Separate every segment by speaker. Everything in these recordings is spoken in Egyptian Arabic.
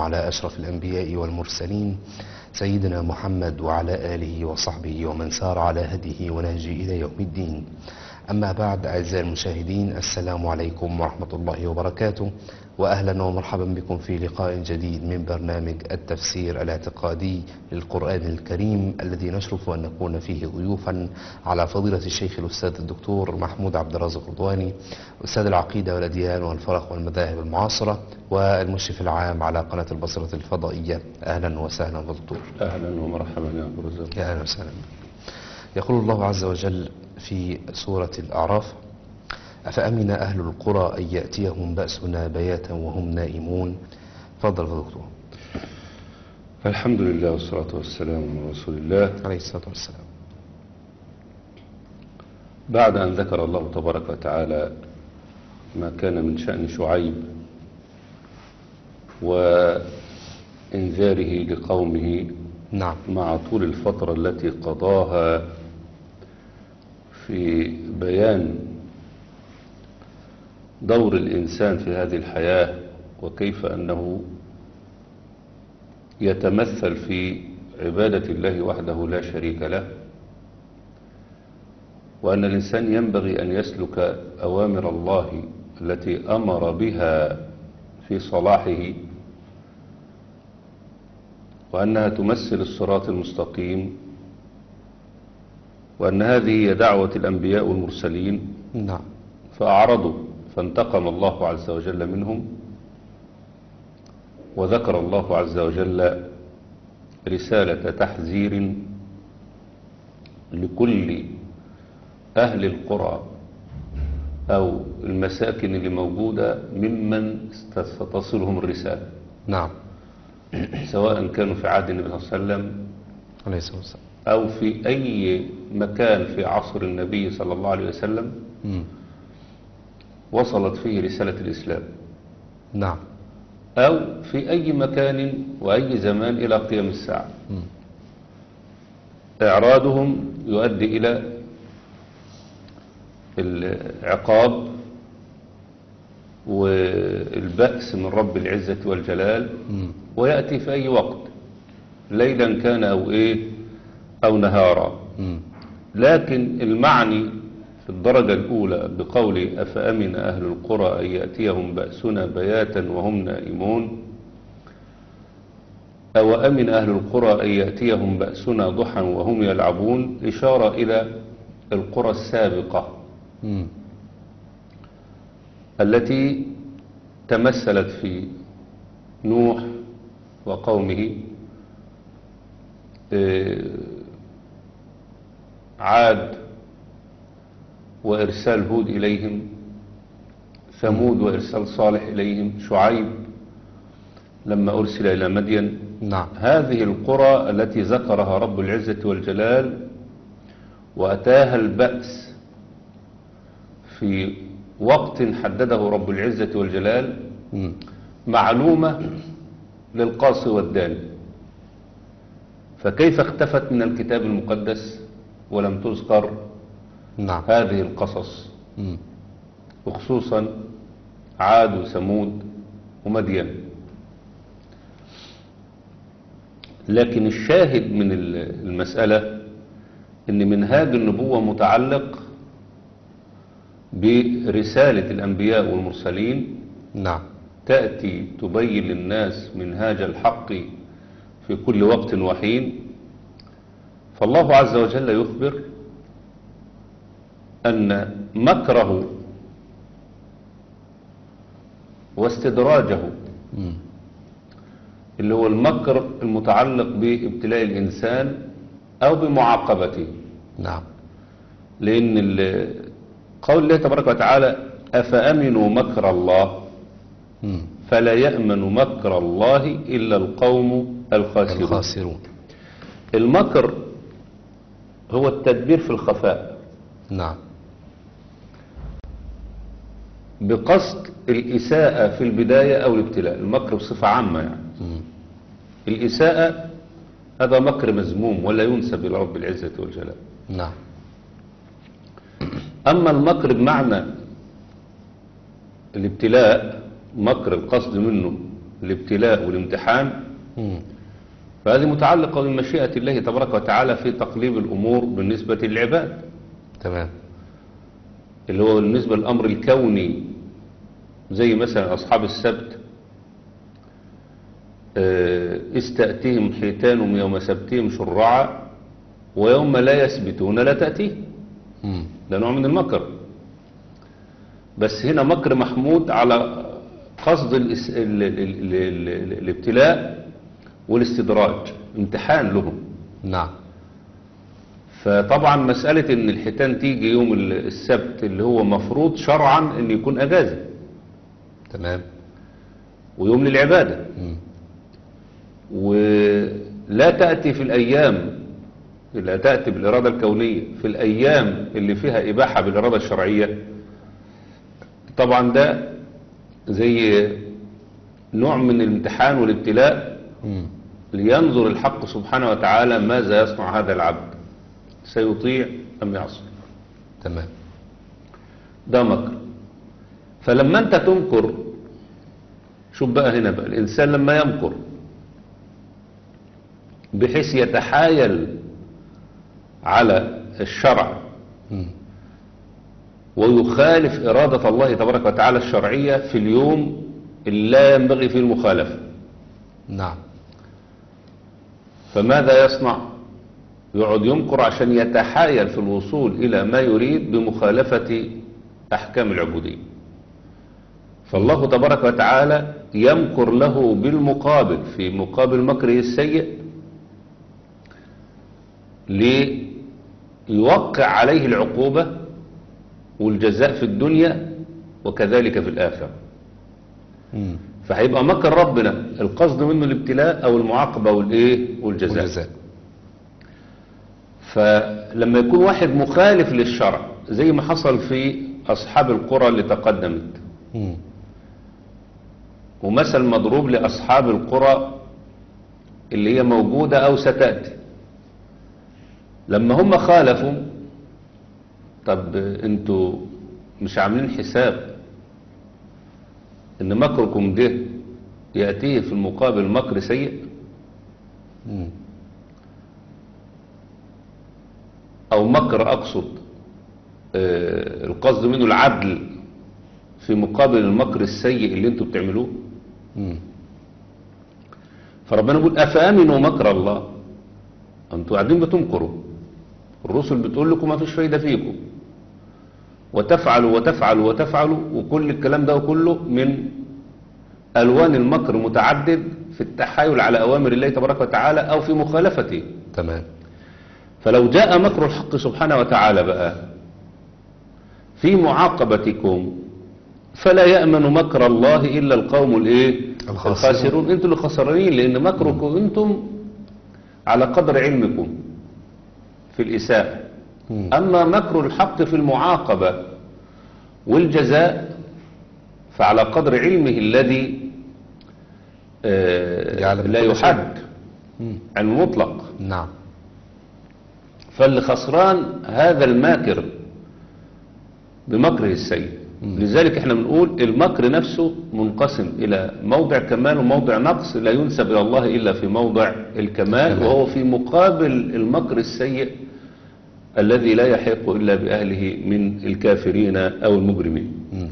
Speaker 1: على أشرف الأنبياء والمرسلين سيدنا محمد وعلى آله وصحبه ومن سار على هديه ونهجه إلى يوم الدين أما بعد أعزائي المشاهدين السلام عليكم ورحمة الله وبركاته وأهلا ومرحبا بكم في لقاء جديد من برنامج التفسير الاعتقادي للقرآن الكريم الذي نشرف أن نكون فيه ضيوفا على فضيلة الشيخ الأستاذ الدكتور محمود عبد الرازق رضواني أستاذ العقيدة والأديان والفرق والمذاهب المعاصرة والمشرف العام على قناة البصرة الفضائية أهلا وسهلا دكتور
Speaker 2: أهلا ومرحبا يا أبو رزاق
Speaker 1: يا أهلا وسهلا يقول الله عز وجل في سورة الأعراف أفأمن أهل القرى أن يأتيهم بأسنا بياتا وهم نائمون تفضل يا دكتور
Speaker 2: الحمد لله والصلاة والسلام على رسول الله
Speaker 1: عليه الصلاة والسلام
Speaker 2: بعد أن ذكر الله تبارك وتعالى ما كان من شأن شعيب وإنذاره لقومه
Speaker 1: نعم
Speaker 2: مع طول الفترة التي قضاها في بيان دور الإنسان في هذه الحياة وكيف أنه يتمثل في عبادة الله وحده لا شريك له وأن الإنسان ينبغي أن يسلك أوامر الله التي أمر بها في صلاحه وأنها تمثل الصراط المستقيم وأن هذه هي دعوة الأنبياء والمرسلين
Speaker 1: نعم
Speaker 2: فأعرضوا فانتقم الله عز وجل منهم وذكر الله عز وجل رسالة تحذير لكل أهل القرى أو المساكن اللي موجودة ممن ستصلهم الرسالة
Speaker 1: نعم
Speaker 2: سواء كانوا في عهد النبي صلى الله عليه وسلم
Speaker 1: عليه الصلاة والسلام
Speaker 2: أو في أي مكان في عصر النبي صلى الله عليه وسلم
Speaker 1: مم.
Speaker 2: وصلت فيه رسالة الإسلام
Speaker 1: نعم
Speaker 2: أو في أي مكان وأي زمان إلى قيام الساعة
Speaker 1: مم.
Speaker 2: إعراضهم يؤدي إلى العقاب والبأس من رب العزة والجلال
Speaker 1: مم.
Speaker 2: ويأتي في أي وقت ليلا كان أو إيه أو نهارا
Speaker 1: مم.
Speaker 2: لكن المعني في الدرجة الأولى بقول أفأمن أهل القرى أن يأتيهم بأسنا بياتا وهم نائمون أو أمن أهل القرى أن يأتيهم بأسنا ضحى وهم يلعبون إشارة إلى القرى السابقة
Speaker 1: مم.
Speaker 2: التي تمثلت في نوح وقومه آه، عاد وإرسال هود إليهم ثمود وإرسال صالح إليهم شعيب لما أرسل إلى مدين
Speaker 1: نعم
Speaker 2: هذه القرى التي ذكرها رب العزة والجلال وأتاها البأس في وقت حدده رب العزة والجلال
Speaker 1: مم.
Speaker 2: معلومة للقاصي والداني فكيف اختفت من الكتاب المقدس ولم تذكر
Speaker 1: نعم
Speaker 2: هذه القصص
Speaker 1: مم.
Speaker 2: وخصوصا عاد وثمود ومدين لكن الشاهد من المسألة ان منهاج النبوة متعلق برسالة الأنبياء والمرسلين
Speaker 1: نعم
Speaker 2: تأتي تبين للناس منهاج الحق في كل وقت وحين فالله عز وجل يخبر أن مكره واستدراجه
Speaker 1: مم.
Speaker 2: اللي هو المكر المتعلق بابتلاء الإنسان أو بمعاقبته
Speaker 1: نعم
Speaker 2: لأن ال- قول الله تبارك وتعالى أفأمنوا مكر الله
Speaker 1: مم.
Speaker 2: فلا يأمن مكر الله إلا القوم الخاسرون
Speaker 1: الخاسرون
Speaker 2: المكر هو التدبير في الخفاء
Speaker 1: نعم
Speaker 2: بقصد الإساءة في البداية أو الابتلاء المكر بصفة عامة يعني
Speaker 1: مم.
Speaker 2: الإساءة هذا مكر مذموم ولا ينسب إلى رب العزة والجلال
Speaker 1: نعم
Speaker 2: أما المكر بمعنى الابتلاء مكر القصد منه الابتلاء والامتحان
Speaker 1: مم.
Speaker 2: فهذه متعلقة بمشيئة الله تبارك وتعالى في تقليب الأمور بالنسبة للعباد
Speaker 1: تمام
Speaker 2: اللي هو بالنسبة للأمر الكوني زي مثلا أصحاب السبت آه، استأتيهم حيتانهم يوم سبتهم شرعا ويوم لا يسبتون لا تأتيه
Speaker 1: مم.
Speaker 2: ده نوع من المكر بس هنا مكر محمود على قصد الاس- ال- ال- ال- ال- ال- الابتلاء والاستدراج امتحان لهم
Speaker 1: نعم
Speaker 2: فطبعا مسألة ان الحيتان تيجي يوم ال- السبت اللي هو مفروض شرعا ان يكون اجازة
Speaker 1: تمام
Speaker 2: ويوم للعبادة
Speaker 1: مم.
Speaker 2: ولا تأتي في الأيام لا تأتي بالإرادة الكونية في الأيام اللي فيها إباحة بالإرادة الشرعية طبعا ده زي نوع من الامتحان والابتلاء
Speaker 1: مم.
Speaker 2: لينظر الحق سبحانه وتعالى ماذا يصنع هذا العبد سيطيع أم يعصي
Speaker 1: تمام
Speaker 2: ده مكر فلما أنت تمكر شوف بقى هنا بقى الإنسان لما يمكر بحيث يتحايل على الشرع
Speaker 1: مم.
Speaker 2: ويخالف إرادة الله تبارك وتعالى الشرعية في اليوم اللي لا ينبغي فيه المخالفة
Speaker 1: نعم
Speaker 2: فماذا يصنع يقعد يمكر عشان يتحايل في الوصول إلى ما يريد بمخالفة أحكام العبودية فالله تبارك وتعالى يمكر له بالمقابل في مقابل مكره السيء ليوقع عليه العقوبة والجزاء في الدنيا وكذلك في الآخرة
Speaker 1: مم.
Speaker 2: فهيبقى مكر ربنا القصد منه الابتلاء أو المعاقبة والإيه والجزاء
Speaker 1: والجزاء
Speaker 2: فلما يكون واحد مخالف للشرع زي ما حصل في أصحاب القرى اللي تقدمت
Speaker 1: مم.
Speaker 2: ومثل مضروب لأصحاب القرى اللي هي موجودة أو ستأتي لما هم خالفوا طب انتوا مش عاملين حساب ان مكركم ده يأتيه في المقابل مكر سيء
Speaker 1: مم.
Speaker 2: او مكر اقصد آه، القصد منه العدل في مقابل المكر السيء اللي انتوا بتعملوه
Speaker 1: مم.
Speaker 2: فربنا يقول افامنوا مكر الله انتوا قاعدين بتمكروا الرسل بتقول لكم ما فيش فايده فيكم وتفعلوا وتفعلوا وتفعلوا وكل الكلام ده كله من الوان المكر متعدد في التحايل على اوامر الله تبارك وتعالى او في مخالفته
Speaker 1: تمام
Speaker 2: فلو جاء مكر الحق سبحانه وتعالى بقى في معاقبتكم فلا يأمن مكر الله إلا القوم الايه
Speaker 1: الخاسرون.
Speaker 2: الخاسرون انتوا اللي خسرانين لأن مكركم انتم على قدر علمكم في الإساءة
Speaker 1: مم.
Speaker 2: أما مكر الحق في المعاقبة والجزاء فعلى قدر علمه الذي آه،
Speaker 1: يعلم
Speaker 2: لا
Speaker 1: كل شيء.
Speaker 2: يحد
Speaker 1: مم.
Speaker 2: علم مطلق
Speaker 1: نعم
Speaker 2: فاللي خسران هذا الماكر بمكره السيء لذلك احنا بنقول المكر نفسه منقسم الى موضع كمال وموضع نقص لا ينسب الى الله الا في موضع الكمال
Speaker 1: الكمال.
Speaker 2: وهو في مقابل المكر السيء الذي لا يحيق الا باهله من الكافرين او المجرمين
Speaker 1: مم.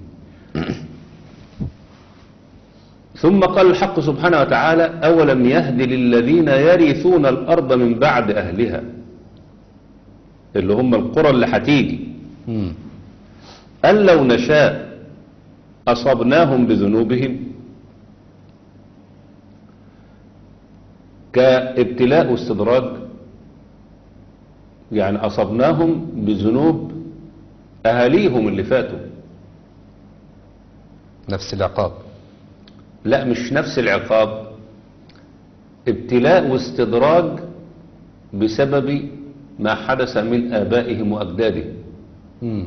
Speaker 2: ثم قال الحق سبحانه وتعالى أولم يهد للذين يرثون الأرض من بعد أهلها اللي هم القرى اللي هتيجي
Speaker 1: مم.
Speaker 2: أن لو نشاء أصبناهم بذنوبهم كابتلاء واستدراج يعني أصبناهم بذنوب أهاليهم اللي فاتوا
Speaker 1: نفس العقاب
Speaker 2: لا مش نفس العقاب ابتلاء واستدراج بسبب ما حدث من آبائهم وأجدادهم
Speaker 1: مم.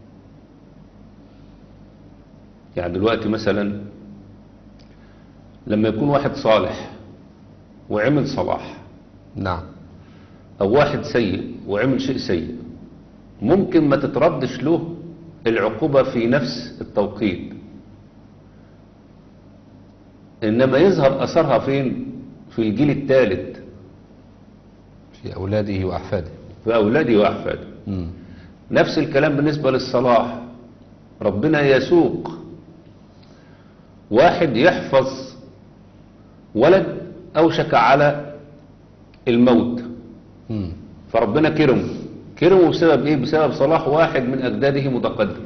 Speaker 2: يعني دلوقتي مثلا لما يكون واحد صالح وعمل صلاح
Speaker 1: نعم
Speaker 2: أو واحد سيء وعمل شيء سيء ممكن ما تتردش له العقوبة في نفس التوقيت إنما يظهر أثرها فين في الجيل الثالث
Speaker 1: في أولاده وأحفاده
Speaker 2: في أولاده وأحفاده
Speaker 1: مم.
Speaker 2: نفس الكلام بالنسبة للصلاح ربنا يسوق واحد يحفظ ولد أوشك على الموت
Speaker 1: مم.
Speaker 2: فربنا كرمه كرمه بسبب ايه بسبب صلاح واحد من اجداده متقدم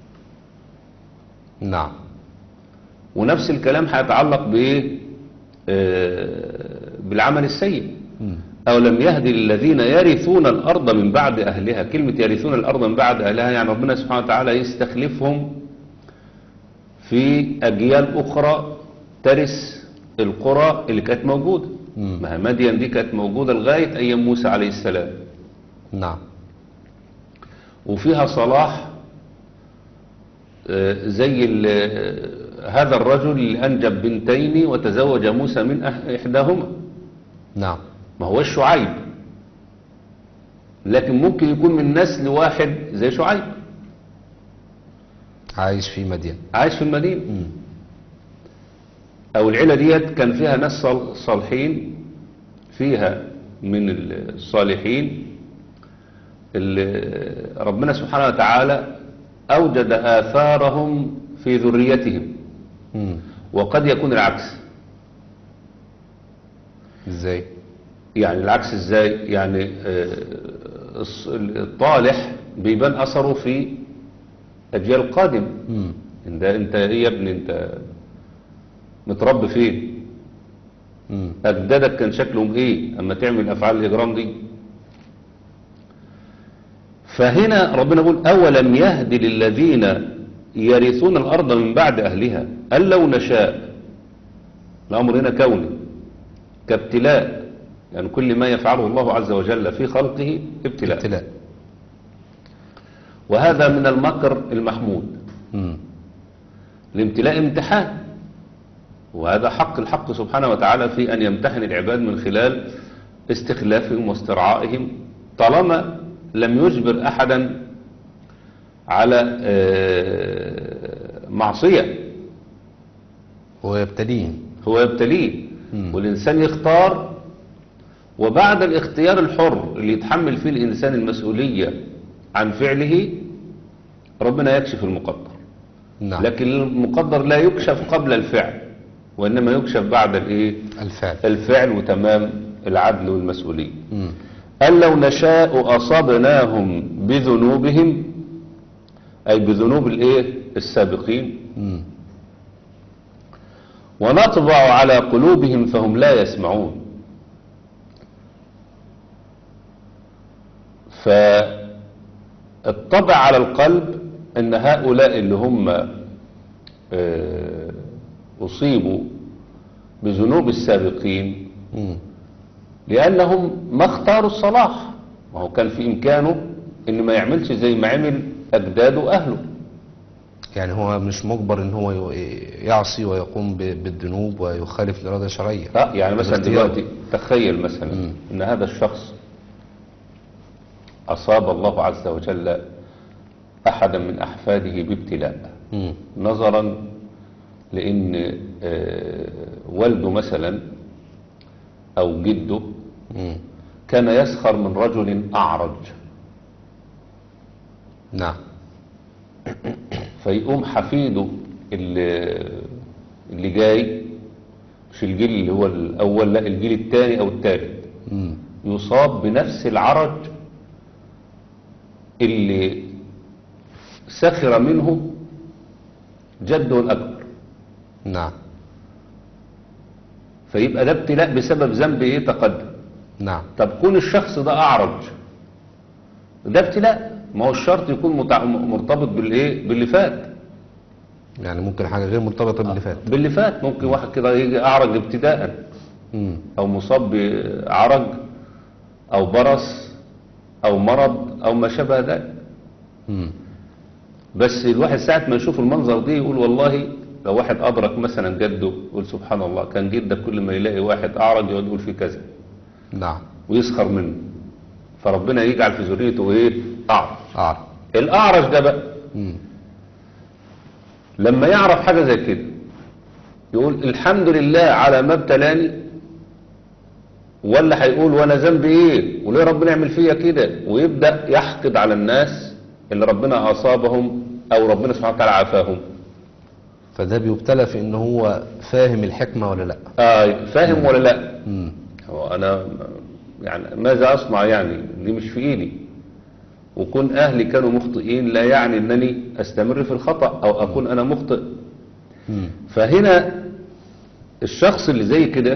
Speaker 1: نعم
Speaker 2: ونفس الكلام هيتعلق بايه آه، بالعمل السيء
Speaker 1: مم.
Speaker 2: او لم يهد للذين يرثون الارض من بعد اهلها كلمة يرثون الارض من بعد اهلها يعني ربنا سبحانه وتعالى يستخلفهم في اجيال اخرى ترث القرى اللي كانت موجودة
Speaker 1: مم.
Speaker 2: ما هي مدين دي كانت موجودة لغاية ايام موسى عليه السلام
Speaker 1: نعم
Speaker 2: وفيها صلاح آه، زي ال- آه، هذا الرجل اللي أنجب بنتين وتزوج موسى من أح- إحداهما
Speaker 1: نعم
Speaker 2: ما هو شعيب لكن ممكن يكون من نسل واحد زي شعيب
Speaker 1: عايش في مدين
Speaker 2: عايش في المدينة
Speaker 1: مم.
Speaker 2: أو العيلة ديت كان فيها ناس صال- صالحين فيها من الصالحين اللي ربنا سبحانه وتعالى أوجد آثارهم في ذريتهم
Speaker 1: مم.
Speaker 2: وقد يكون العكس
Speaker 1: ازاي
Speaker 2: يعني العكس ازاي يعني آه، الص- الطالح بيبان أثره في أجيال قادمة
Speaker 1: مم.
Speaker 2: انت انت ايه يا ابني انت متربي فين
Speaker 1: مم.
Speaker 2: أجدادك كان شكلهم إيه أما تعمل أفعال الإجرام دي فهنا ربنا يقول أولم يهد للذين يرثون الأرض من بعد أهلها أن لو نشاء الأمر هنا كوني كابتلاء يعني كل ما يفعله الله عز وجل في خلقه ابتلاء
Speaker 1: ابتلاء
Speaker 2: وهذا من المكر المحمود
Speaker 1: مم.
Speaker 2: الامتلاء امتحان وهذا حق الحق سبحانه وتعالى في أن يمتحن العباد من خلال استخلافهم واسترعائهم طالما لم يجبر أحدا على آه، معصية
Speaker 1: هو يبتلين
Speaker 2: هو يبتليه
Speaker 1: مم.
Speaker 2: والإنسان يختار وبعد الاختيار الحر اللي يتحمل فيه الإنسان المسؤولية عن فعله ربنا يكشف المقدر
Speaker 1: نعم
Speaker 2: لكن المقدر لا يكشف قبل الفعل وإنما يكشف بعد الإيه؟
Speaker 1: الفعل
Speaker 2: الفعل وتمام العدل والمسؤولية
Speaker 1: مم.
Speaker 2: قال لو نشاء أصبناهم بذنوبهم أي بذنوب الإيه؟ السابقين
Speaker 1: مم.
Speaker 2: ونطبع على قلوبهم فهم لا يسمعون فالطبع على القلب ان هؤلاء اللي هم آه، اصيبوا بذنوب السابقين
Speaker 1: مم.
Speaker 2: لانهم ما اختاروا الصلاح ما هو كان في امكانه ان ما يعملش زي ما عمل اجداده واهله
Speaker 1: يعني هو مش مجبر ان هو ي- يعصي ويقوم ب- بالذنوب ويخالف الإرادة الشرعية
Speaker 2: اه يعني مثلا
Speaker 1: باختياره.
Speaker 2: دلوقتي تخيل مثلا
Speaker 1: مم.
Speaker 2: ان هذا الشخص اصاب الله عز وجل احدا من احفاده بابتلاء
Speaker 1: مم.
Speaker 2: نظرا لان آه، والده مثلا او جده
Speaker 1: مم.
Speaker 2: كان يسخر من رجل اعرج
Speaker 1: نعم
Speaker 2: فيقوم حفيده اللي, اللي جاي مش الجيل اللي هو الاول لا الجيل الثاني او الثالث
Speaker 1: مم.
Speaker 2: يصاب بنفس العرج اللي سخر منه جده الأكبر
Speaker 1: نعم
Speaker 2: فيبقى ده ابتلاء بسبب ذنب ايه تقدم
Speaker 1: نعم
Speaker 2: طب كون الشخص ده أعرج ده ابتلاء ما هو الشرط يكون متع- مرتبط بالايه باللي فات
Speaker 1: يعني ممكن حاجة غير مرتبطة باللي فات
Speaker 2: باللي فات ممكن واحد كده يجي أعرج ابتداء
Speaker 1: مم.
Speaker 2: أو مصاب بعرج أو برص أو مرض أو ما شابه ذلك
Speaker 1: مم.
Speaker 2: بس الواحد ساعة ما يشوف المنظر دي يقول والله لو واحد أدرك مثلا جده يقول سبحان الله كان جدك كل ما يلاقي واحد أعرج يقعد يقول فيه كذا
Speaker 1: نعم
Speaker 2: ويسخر منه فربنا يجعل في ذريته إيه أعرج
Speaker 1: أعرف
Speaker 2: الأعرج ده بقى
Speaker 1: مم.
Speaker 2: لما يعرف حاجة زي كده يقول الحمد لله على ما ابتلاني ولا هيقول وانا ذنبي ايه وليه ربنا يعمل فيا كده ويبدا يحقد على الناس اللي ربنا اصابهم او ربنا سبحانه وتعالى عافاهم
Speaker 1: فده بيبتلى في ان هو فاهم الحكمة ولا لا
Speaker 2: آه فاهم ولا لا
Speaker 1: مم.
Speaker 2: هو انا يعني ماذا اصنع يعني دي مش في ايدي وكون اهلي كانوا مخطئين لا يعني انني استمر في الخطأ او اكون انا مخطئ
Speaker 1: مم.
Speaker 2: فهنا الشخص اللي زي كده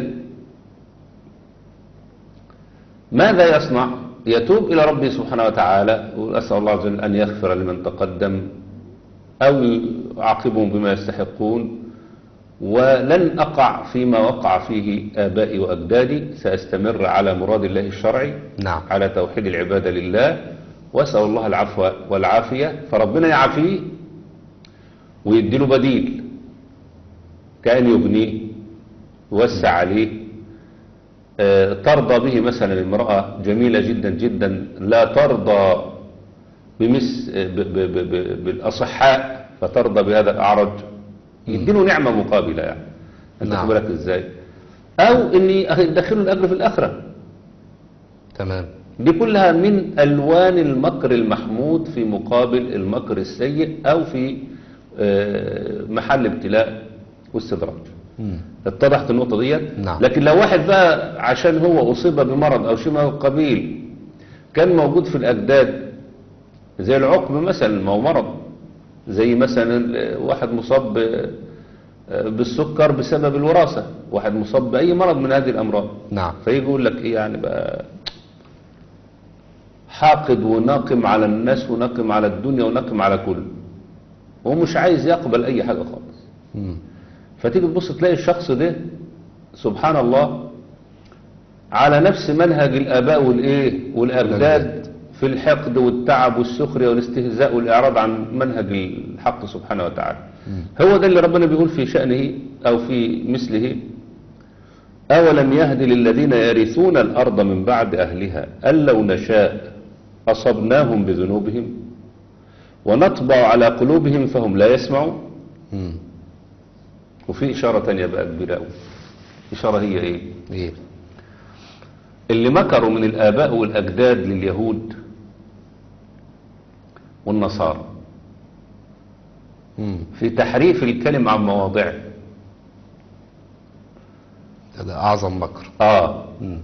Speaker 2: ماذا يصنع يتوب إلى ربه سبحانه وتعالى وأسأل الله عز وجل أن يغفر لمن تقدم أو يعاقبهم بما يستحقون ولن أقع فيما وقع فيه آبائي وأجدادي سأستمر على مراد الله الشرعي
Speaker 1: نعم
Speaker 2: على توحيد العبادة لله وأسأل الله العفو والعافية فربنا يعافيه ويديله بديل كأن يبنيه يوسع عليه آه، ترضى به مثلا امرأة جميلة جدا جدا لا ترضى بمس ب- ب- ب- ب- بالأصحاء فترضى بهذا الأعرج يديله نعمة مقابلة يعني انت
Speaker 1: نعم.
Speaker 2: خد بالك ازاي او اني ادخله الاجر في الاخره
Speaker 1: تمام
Speaker 2: دي كلها من ألوان المكر المحمود في مقابل المكر السيء أو في آه، محل ابتلاء واستدراج
Speaker 1: مم.
Speaker 2: اتضحت النقطة ديت
Speaker 1: نعم.
Speaker 2: لكن لو واحد بقى عشان هو أصيب بمرض أو شيء من القبيل كان موجود في الأجداد زي العقم مثلا ما هو مرض زي مثلا آه، واحد مصاب ب- آه، بالسكر بسبب الوراثة واحد مصاب بأي مرض من هذه الأمراض
Speaker 1: نعم
Speaker 2: فيجي يقول لك ايه يعني بقى حاقد وناقم على الناس وناقم على الدنيا وناقم على كل هو مش عايز يقبل اي حاجة خالص
Speaker 1: مم.
Speaker 2: فتيجي تبص تلاقي الشخص ده سبحان الله على نفس منهج الآباء والإيه والأجداد في الحقد والتعب والسخرية والاستهزاء والإعراض عن منهج الحق سبحانه وتعالى هو ده اللي ربنا بيقول في شأنه أو في مثله أولم يهد للذين يرثون الأرض من بعد أهلها أن لو نشاء أصبناهم بذنوبهم ونطبع على قلوبهم فهم لا يسمعون
Speaker 1: مم.
Speaker 2: وفي إشارة تانية بقى كبيرة أوي إشارة هي إيه
Speaker 1: ايه
Speaker 2: اللي مكروا من الآباء والأجداد لليهود والنصارى
Speaker 1: مم.
Speaker 2: في تحريف الكلم عن مواضعه
Speaker 1: ده, ده اعظم مكر
Speaker 2: آه
Speaker 1: مم.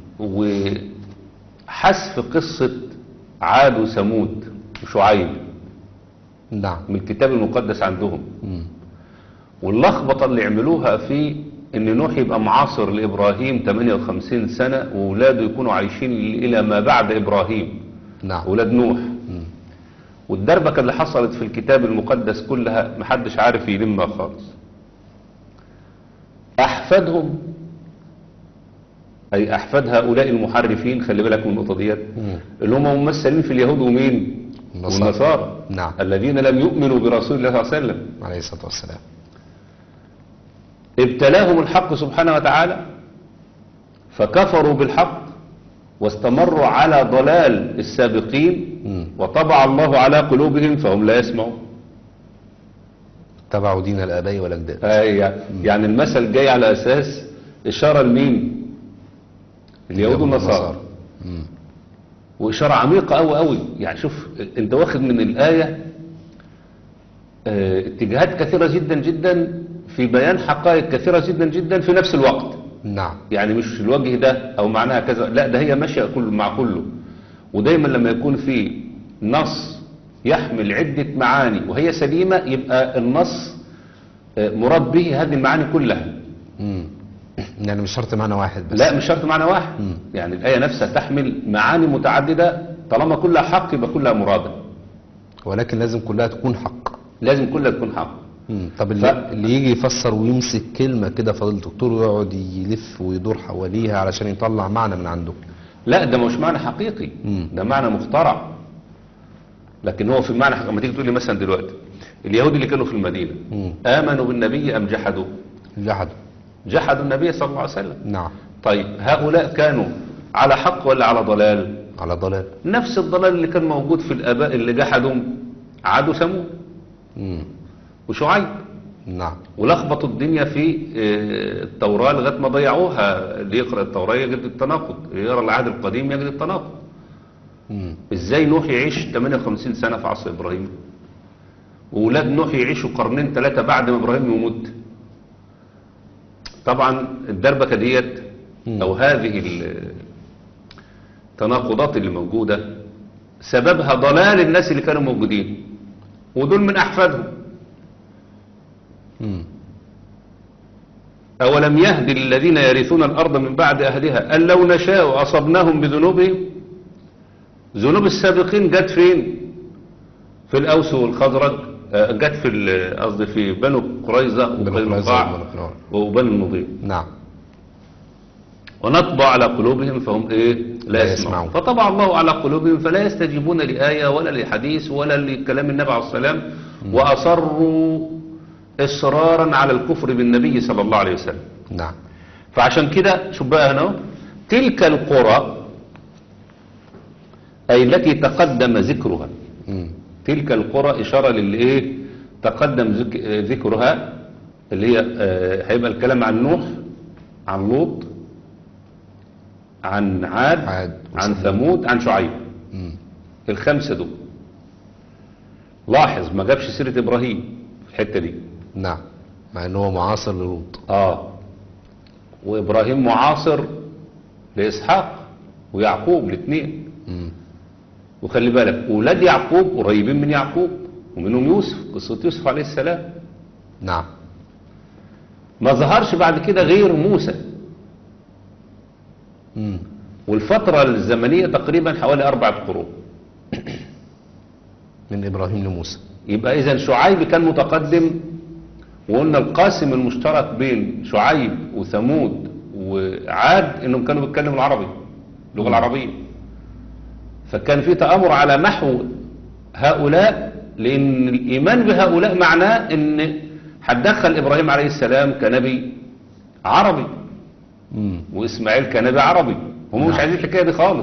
Speaker 2: وحذف قصة عاد وثمود وشعيب
Speaker 1: نعم
Speaker 2: من الكتاب المقدس عندهم
Speaker 1: مم.
Speaker 2: واللخبطة اللي عملوها في ان نوح يبقى معاصر لابراهيم 58 سنة واولاده يكونوا عايشين الى ما بعد ابراهيم
Speaker 1: نعم
Speaker 2: اولاد نوح
Speaker 1: مم.
Speaker 2: والدربكة اللي حصلت في الكتاب المقدس كلها محدش عارف يلمها خالص احفادهم اي احفاد هؤلاء المحرفين خلي بالك من النقطة ديت
Speaker 1: مم.
Speaker 2: اللي هم ممثلين في اليهود ومين
Speaker 1: النصارى.
Speaker 2: والنصارى
Speaker 1: نعم.
Speaker 2: الذين لم يؤمنوا برسول الله صلى الله عليه وسلم
Speaker 1: عليه الصلاة والسلام
Speaker 2: ابتلاهم الحق سبحانه وتعالى فكفروا بالحق واستمروا على ضلال السابقين
Speaker 1: مم.
Speaker 2: وطبع الله على قلوبهم فهم لا يسمعون
Speaker 1: تبعوا دين الآباء والأجداد
Speaker 2: آه، يعني المثل جاي على أساس إشارة لمين اليهود والنصارى
Speaker 1: مم.
Speaker 2: وإشارة عميقة أوي أوي يعني شوف أنت واخد من الآية آه، اتجاهات كثيرة جدا جدا في بيان حقائق كثيرة جدا جدا في نفس الوقت
Speaker 1: نعم
Speaker 2: يعني مش الوجه ده او معناها كذا لا ده هي ماشيه كل مع كله ودايما لما يكون في نص يحمل عده معاني وهي سليمه يبقى النص آه، مراد به هذه المعاني كلها
Speaker 1: مم. يعني مش شرط معنى واحد بس
Speaker 2: لا مش شرط معنى واحد
Speaker 1: مم.
Speaker 2: يعني الايه نفسها تحمل معاني متعدده طالما كلها حق يبقى كلها مراده
Speaker 1: ولكن لازم كلها تكون حق
Speaker 2: لازم كلها تكون حق
Speaker 1: مم. طب اللي,
Speaker 2: ف-
Speaker 1: اللي يجي يفسر ويمسك كلمة كده فضل الدكتور ويقعد يلف ويدور حواليها علشان يطلع معنى من عنده
Speaker 2: لا ده مش معنى حقيقي
Speaker 1: مم.
Speaker 2: ده معنى مخترع لكن هو في معنى حقيقي لما تيجي تقول لي مثلا دلوقتي اليهود اللي كانوا في المدينة
Speaker 1: مم.
Speaker 2: آمنوا بالنبي أم جحدوا
Speaker 1: جحدوا
Speaker 2: جحدوا النبي صلى الله عليه وسلم
Speaker 1: نعم
Speaker 2: طيب هؤلاء كانوا على حق ولا على ضلال
Speaker 1: على ضلال
Speaker 2: نفس الضلال اللي كان موجود في الآباء اللي جحدوا عادوا ثمود
Speaker 1: مم.
Speaker 2: وشعيب
Speaker 1: نعم
Speaker 2: ولخبطوا الدنيا في آه، التوراة لغاية ما ضيعوها اللي يقرأ التوراة يجد التناقض يقرأ العهد القديم يجد التناقض
Speaker 1: مم.
Speaker 2: ازاي نوح يعيش 58 سنة في عصر ابراهيم وولاد نوح يعيشوا قرنين ثلاثة بعد ما ابراهيم يموت طبعا الدربكة ديت
Speaker 1: مم.
Speaker 2: او هذه ال- التناقضات اللي موجودة سببها ضلال الناس اللي كانوا موجودين ودول من احفادهم
Speaker 1: مم.
Speaker 2: أولم يهد للذين يرثون الأرض من بعد أهلها أن لو نشاء أصبناهم بذنوبهم ذنوب السابقين جت فين في الأوس والخزرج آه، جت في ال- قصدي في بنو قريظة
Speaker 1: بنو
Speaker 2: وبنو
Speaker 1: قريظة
Speaker 2: القاع
Speaker 1: وبنو قريظة.
Speaker 2: وبنو النضير
Speaker 1: نعم
Speaker 2: ونطبع على قلوبهم فهم إيه لا
Speaker 1: لا
Speaker 2: يسمعون
Speaker 1: يسمعون.
Speaker 2: فطبع الله على قلوبهم فلا يستجيبون لآية ولا لحديث ولا لكلام النبي عليه السلام وأصروا إصرارا على الكفر بالنبي صلى الله عليه وسلم
Speaker 1: نعم
Speaker 2: فعشان كده شوف بقى هنا اهو، تلك القرى أي التي تقدم ذكرها
Speaker 1: مم.
Speaker 2: تلك القرى إشارة للي إيه تقدم ذك- آه، ذكرها اللي هي آه، هيبقى الكلام عن نوح عن لوط عن عاد,
Speaker 1: عاد
Speaker 2: عن
Speaker 1: وثمود.
Speaker 2: ثمود عن شعيب
Speaker 1: مم.
Speaker 2: الخمسة دول لاحظ ما جابش سيرة إبراهيم في الحتة دي
Speaker 1: نعم مع ان هو معاصر للوط
Speaker 2: آه وإبراهيم معاصر لإسحاق ويعقوب الاثنين
Speaker 1: مم.
Speaker 2: وخلي بالك أولاد يعقوب قريبين من يعقوب ومنهم يوسف قصة يوسف عليه السلام
Speaker 1: نعم
Speaker 2: ما ظهرش بعد كده غير موسى
Speaker 1: مم.
Speaker 2: والفترة الزمنية تقريبا حوالي أربعة قرون
Speaker 1: من ابراهيم لموسى
Speaker 2: يبقى إذا شعيب كان متقدم وقلنا القاسم المشترك بين شعيب وثمود وعاد إنهم كانوا بيتكلموا العربي اللغة العربية فكان في تآمر على محو هؤلاء لأن الإيمان بهؤلاء معناه إن هتدخل إبراهيم عليه السلام كنبي عربي
Speaker 1: مم.
Speaker 2: وإسماعيل كنبي عربي هم مش
Speaker 1: نعم.
Speaker 2: عايزين الحكاية دي خالص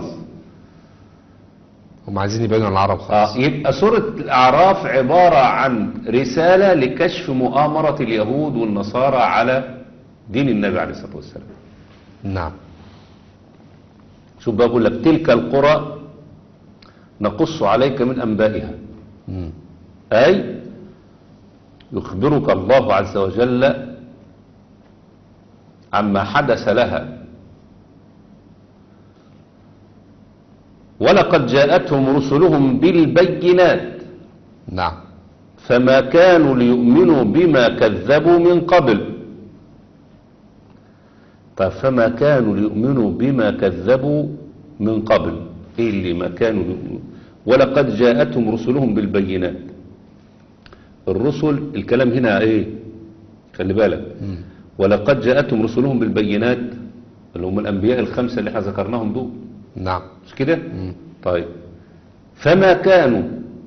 Speaker 1: هم عايزين يبعدوا عن العرب خالص
Speaker 2: آه، يبقى سورة الأعراف عبارة عن رسالة لكشف مؤامرة اليهود والنصارى على دين النبي عليه الصلاة والسلام
Speaker 1: نعم
Speaker 2: شوف بقى بقول لك تلك القرى نقص عليك من أنبائها
Speaker 1: مم.
Speaker 2: أي يخبرك الله عز وجل عما حدث لها ولقد جاءتهم رسلهم بالبينات
Speaker 1: نعم
Speaker 2: فما كانوا ليؤمنوا بما كذبوا من قبل طيب فما كانوا ليؤمنوا بما كذبوا من قبل ايه اللي ما كانوا ليؤمنوا ولقد جاءتهم رسلهم بالبينات الرسل الكلام هنا ايه خلي بالك
Speaker 1: مم.
Speaker 2: ولقد جاءتهم رسلهم بالبينات اللي هم الانبياء الخمسه اللي احنا ذكرناهم دول
Speaker 1: نعم
Speaker 2: مش كده
Speaker 1: مم.
Speaker 2: طيب فما كانوا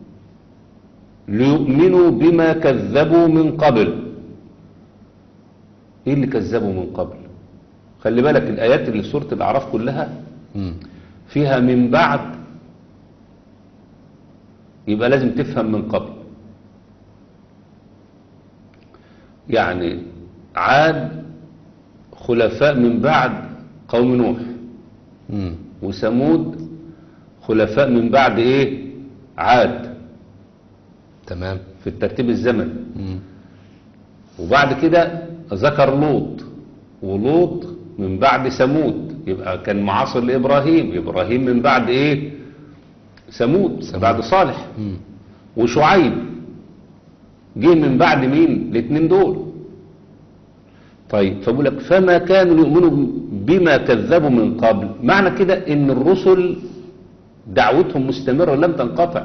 Speaker 2: ليؤمنوا بما كذبوا من قبل ايه اللي كذبوا من قبل خلي بالك الايات اللي في سوره الاعراف كلها
Speaker 1: مم.
Speaker 2: فيها من بعد يبقى لازم تفهم من قبل يعني عاد خلفاء من بعد قوم نوح
Speaker 1: مم.
Speaker 2: وثمود خلفاء من بعد ايه عاد
Speaker 1: تمام
Speaker 2: في الترتيب الزمني
Speaker 1: مم.
Speaker 2: وبعد كده ذكر لوط ولوط من بعد ثمود يبقى كان معاصر لابراهيم ابراهيم من بعد ايه ثمود
Speaker 1: ثمود.
Speaker 2: بعد صالح
Speaker 1: مم.
Speaker 2: وشعيب جه من بعد مين الاثنين دول طيب فبقول لك فما كانوا يؤمنوا بما كذبوا من قبل معنى كده ان الرسل دعوتهم مستمرة لم تنقطع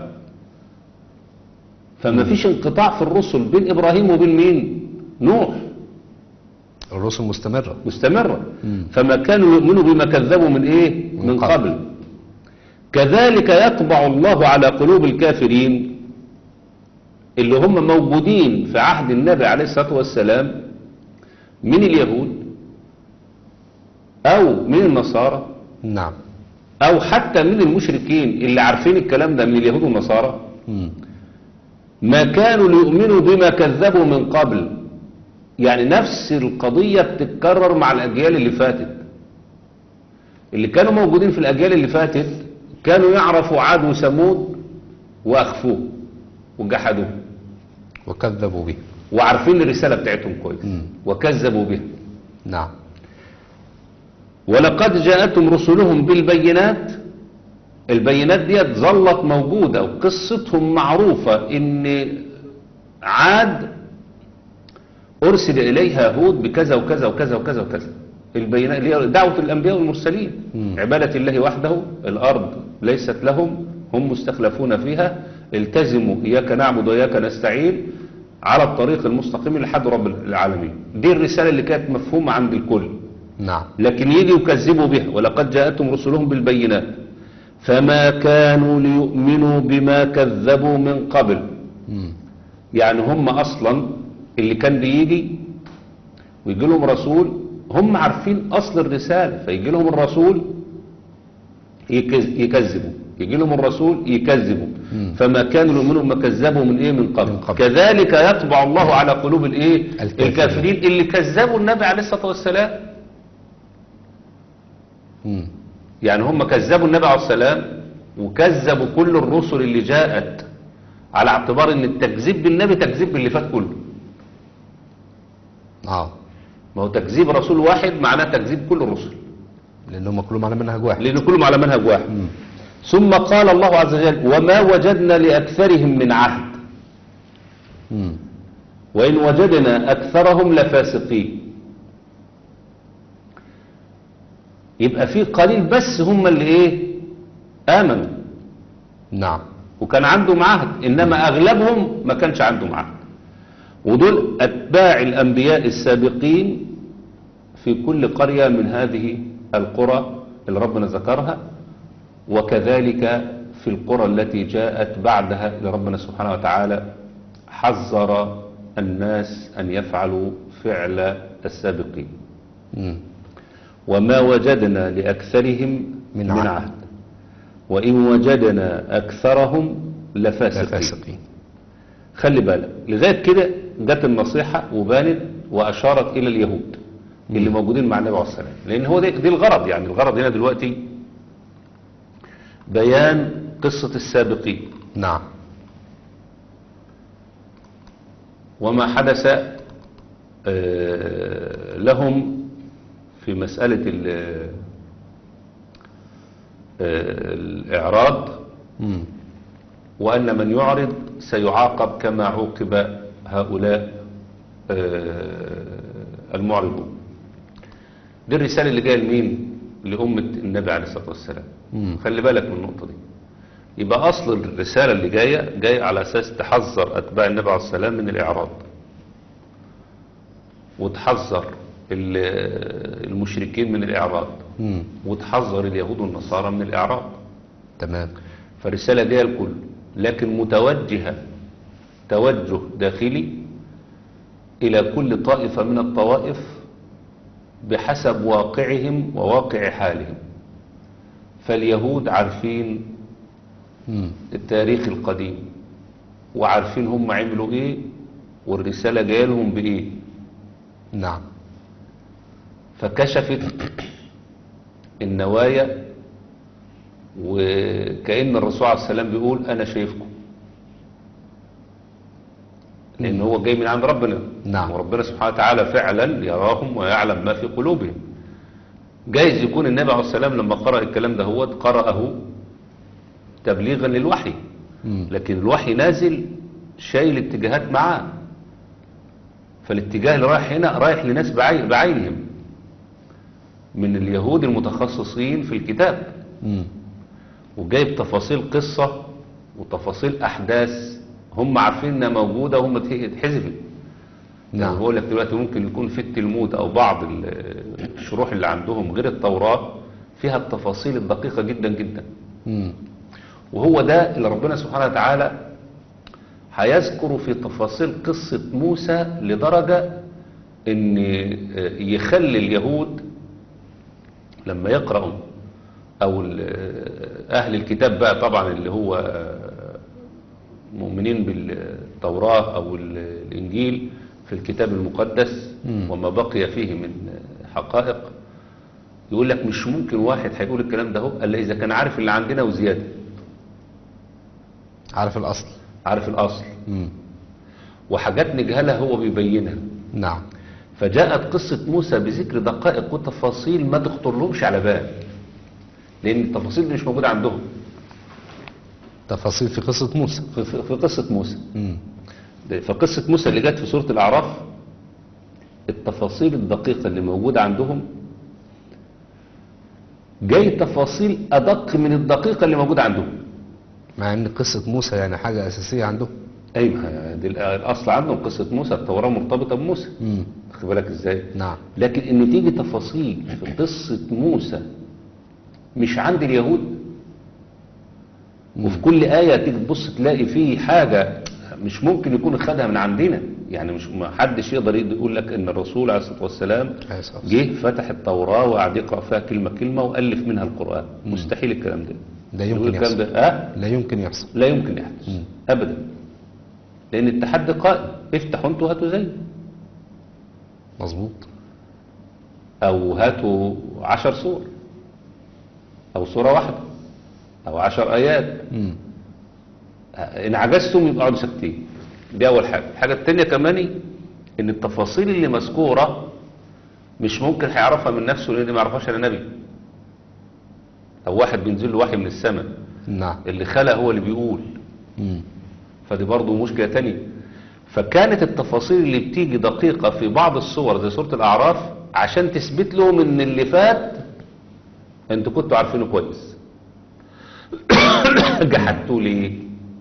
Speaker 2: فما فيش انقطاع في الرسل بين ابراهيم وبين مين نوح
Speaker 1: الرسل مستمرة
Speaker 2: مستمرة
Speaker 1: مم.
Speaker 2: فما كانوا يؤمنوا بما كذبوا من ايه
Speaker 1: من
Speaker 2: من
Speaker 1: قبل.
Speaker 2: قبل كذلك يطبع الله على قلوب الكافرين اللي هم موجودين في عهد النبي عليه الصلاة والسلام من اليهود او من النصارى
Speaker 1: نعم
Speaker 2: او حتى من المشركين اللي عارفين الكلام ده من اليهود والنصارى
Speaker 1: مم.
Speaker 2: ما كانوا ليؤمنوا بما كذبوا من قبل يعني نفس القضية بتتكرر مع الأجيال اللي فاتت اللي كانوا موجودين في الأجيال اللي فاتت كانوا يعرفوا عاد وثمود وأخفوه وجحدوه
Speaker 1: وكذبوا به
Speaker 2: وعارفين الرسالة بتاعتهم كويس
Speaker 1: مم.
Speaker 2: وكذبوا بها
Speaker 1: نعم
Speaker 2: ولقد جاءتهم رسلهم بالبينات البينات ديت ظلت موجودة وقصتهم معروفة ان عاد ارسل اليها هود بكذا وكذا وكذا وكذا وكذا البينات اللي هي دعوة الانبياء والمرسلين
Speaker 1: مم.
Speaker 2: عبادة الله وحده الارض ليست لهم هم مستخلفون فيها التزموا اياك نعبد واياك نستعين على الطريق المستقيم لحد رب العالمين دي الرسالة اللي كانت مفهومة عند الكل
Speaker 1: نعم
Speaker 2: لكن يجي يكذبوا بها ولقد جاءتهم رسلهم بالبينات فما كانوا ليؤمنوا بما كذبوا من قبل
Speaker 1: مم.
Speaker 2: يعني هم اصلا اللي كان بيجي ويجي لهم رسول هم عارفين اصل الرسالة فيجي لهم الرسول يكز- يكذبوا يجي لهم الرسول يكذبوا
Speaker 1: مم.
Speaker 2: فما كانوا ليؤمنوا بما كذبوا من ايه من قبل,
Speaker 1: من قبل.
Speaker 2: كذلك يطبع الله على قلوب الايه
Speaker 1: الكافرين.
Speaker 2: الكافرين اللي كذبوا النبي عليه الصلاة والسلام
Speaker 1: مم.
Speaker 2: يعني هم كذبوا النبي عليه السلام وكذبوا كل الرسل اللي جاءت على اعتبار ان التكذيب بالنبي تكذيب باللي فات كله
Speaker 1: اه
Speaker 2: ما هو تكذيب رسول واحد معناه تكذيب كل الرسل
Speaker 1: لانهم كلهم على منهج واحد
Speaker 2: لان كلهم على منهج واحد
Speaker 1: مم.
Speaker 2: ثم قال الله عز وجل وما وجدنا لأكثرهم من عهد
Speaker 1: مم.
Speaker 2: وإن وجدنا أكثرهم لفاسقين يبقى في قليل بس هم اللي ايه آمنوا
Speaker 1: نعم
Speaker 2: وكان عندهم عهد إنما أغلبهم ما كانش عندهم عهد ودول أتباع الأنبياء السابقين في كل قرية من هذه القرى اللي ربنا ذكرها وكذلك في القرى التي جاءت بعدها اللي ربنا سبحانه وتعالى حذر الناس أن يفعلوا فعل السابقين
Speaker 1: مم.
Speaker 2: وما وجدنا لأكثرهم
Speaker 1: من
Speaker 2: من,
Speaker 1: عهد.
Speaker 2: عهد وإن وجدنا أكثرهم لفاسقين
Speaker 1: فاسقين
Speaker 2: خلي بالك لغاية كده جت النصيحة وبانت وأشارت إلى اليهود اللي موجودين مع النبي عليه الصلاة والسلام لأن هو دي, دي الغرض يعني الغرض هنا دلوقتي بيان قصة السابقين
Speaker 1: نعم
Speaker 2: وما حدث آه، لهم في مسألة ال- آه، الإعراض
Speaker 1: مم.
Speaker 2: وأن من يعرض سيعاقب كما عوقب هؤلاء آه، المعرضون دي الرسالة اللي جاية لمين لأمة النبي عليه الصلاة والسلام
Speaker 1: مم.
Speaker 2: خلي بالك من النقطة دي يبقى أصل الرسالة اللي جاية جاية على أساس تحذر أتباع النبي عليه الصلاة والسلام من الإعراض وتحذر ال- المشركين من الإعراض
Speaker 1: مم.
Speaker 2: وتحذر اليهود والنصارى من الإعراض
Speaker 1: تمام
Speaker 2: فالرسالة جاية الكل لكن متوجهة توجه داخلي إلى كل طائفة من الطوائف بحسب واقعهم وواقع حالهم فاليهود عارفين
Speaker 1: مم.
Speaker 2: التاريخ القديم وعارفين هم عملوا ايه والرسالة جايه لهم بايه
Speaker 1: نعم
Speaker 2: فكشفت النوايا وكأن الرسول عليه السلام بيقول أنا شايفكم لأن هو جاي من عند ربنا
Speaker 1: نعم.
Speaker 2: وربنا سبحانه وتعالى فعلا يراهم ويعلم ما في قلوبهم جايز يكون النبي عليه السلام لما قرأ الكلام ده هو قرأه تبليغا للوحي
Speaker 1: مم.
Speaker 2: لكن الوحي نازل شايل اتجاهات معاه فالاتجاه اللي رايح هنا رايح لناس بعين بعينهم من اليهود المتخصصين في الكتاب
Speaker 1: مم.
Speaker 2: وجايب تفاصيل قصة وتفاصيل أحداث هم عارفين انها موجودة وهم اتح- اتحذفت يعني
Speaker 1: نعم
Speaker 2: بقول لك دلوقتي ممكن يكون في التلمود أو بعض ال- الشروح اللي عندهم غير التوراة فيها التفاصيل الدقيقة جدا جدا
Speaker 1: مم.
Speaker 2: وهو ده اللي ربنا سبحانه وتعالى هيذكر في تفاصيل قصة موسى لدرجة ان يخلي اليهود لما يقرأوا او ال- اهل الكتاب بقى طبعا اللي هو مؤمنين بالتوراة او ال- الانجيل في الكتاب المقدس
Speaker 1: مم.
Speaker 2: وما بقي فيه من حقائق يقول لك مش ممكن واحد هيقول الكلام ده هو الا اذا كان عارف اللي عندنا وزياده
Speaker 1: عارف الأصل
Speaker 2: عارف الاصل
Speaker 1: مم.
Speaker 2: وحاجات نجهلها هو بيبينها
Speaker 1: نعم
Speaker 2: فجاءت قصة موسى بذكر دقائق وتفاصيل ما تخطر لهمش على بال لأن التفاصيل دي مش موجودة عندهم
Speaker 1: تفاصيل في قصة موسى
Speaker 2: في, في, في قصة موسى
Speaker 1: مم.
Speaker 2: ده- فقصة موسى اللي جت في سورة الأعراف التفاصيل الدقيقة اللي موجودة عندهم جاي تفاصيل أدق من الدقيقة اللي موجودة عندهم
Speaker 1: مع ان قصة موسى يعني حاجة أساسية عندهم
Speaker 2: أيوة دي الأصل عندهم قصة موسى التوراة مرتبطة بموسى
Speaker 1: مم.
Speaker 2: خد بالك إزاي
Speaker 1: نعم
Speaker 2: لكن ان تيجي تفاصيل في قصة موسى مش عند اليهود وفي كل آية تيجي تبص تلاقي فيه حاجة مش ممكن يكون خدها من عندنا يعني مش ما حدش يقدر يقول لك ان الرسول عليه الصلاة والسلام
Speaker 1: عليه الصلاة والسلام.
Speaker 2: جه فتح التوراة وقعد يقرأ فيها كلمة كلمة وألف منها القرآن مستحيل الكلام ده
Speaker 1: لا
Speaker 2: يقول
Speaker 1: يمكن
Speaker 2: الكلام
Speaker 1: يحصل
Speaker 2: ده أه؟
Speaker 1: لا يمكن يحصل
Speaker 2: لا يمكن يحدث أبدا لأن التحدي قائم افتحوا انتوا هاتوا زي
Speaker 1: مظبوط
Speaker 2: أو هاتوا عشر سور أو سورة واحدة أو عشر آيات
Speaker 1: مم.
Speaker 2: إن عجزتم يبقى اقعدوا ساكتين دي أول حاجة الحاجة التانية كمان إن التفاصيل اللي مذكورة مش ممكن هيعرفها من نفسه لأن ما يعرفهاش إلا نبي أو واحد بينزل له وحي من السماء
Speaker 1: نعم
Speaker 2: اللي خلق هو اللي بيقول
Speaker 1: مم.
Speaker 2: فدي برضه مشكلة تانية فكانت التفاصيل اللي بتيجي دقيقة في بعض الصور زي سورة الأعراف عشان تثبت لهم ان اللي فات انتوا كنتوا عارفينه كويس جحدتوا ليه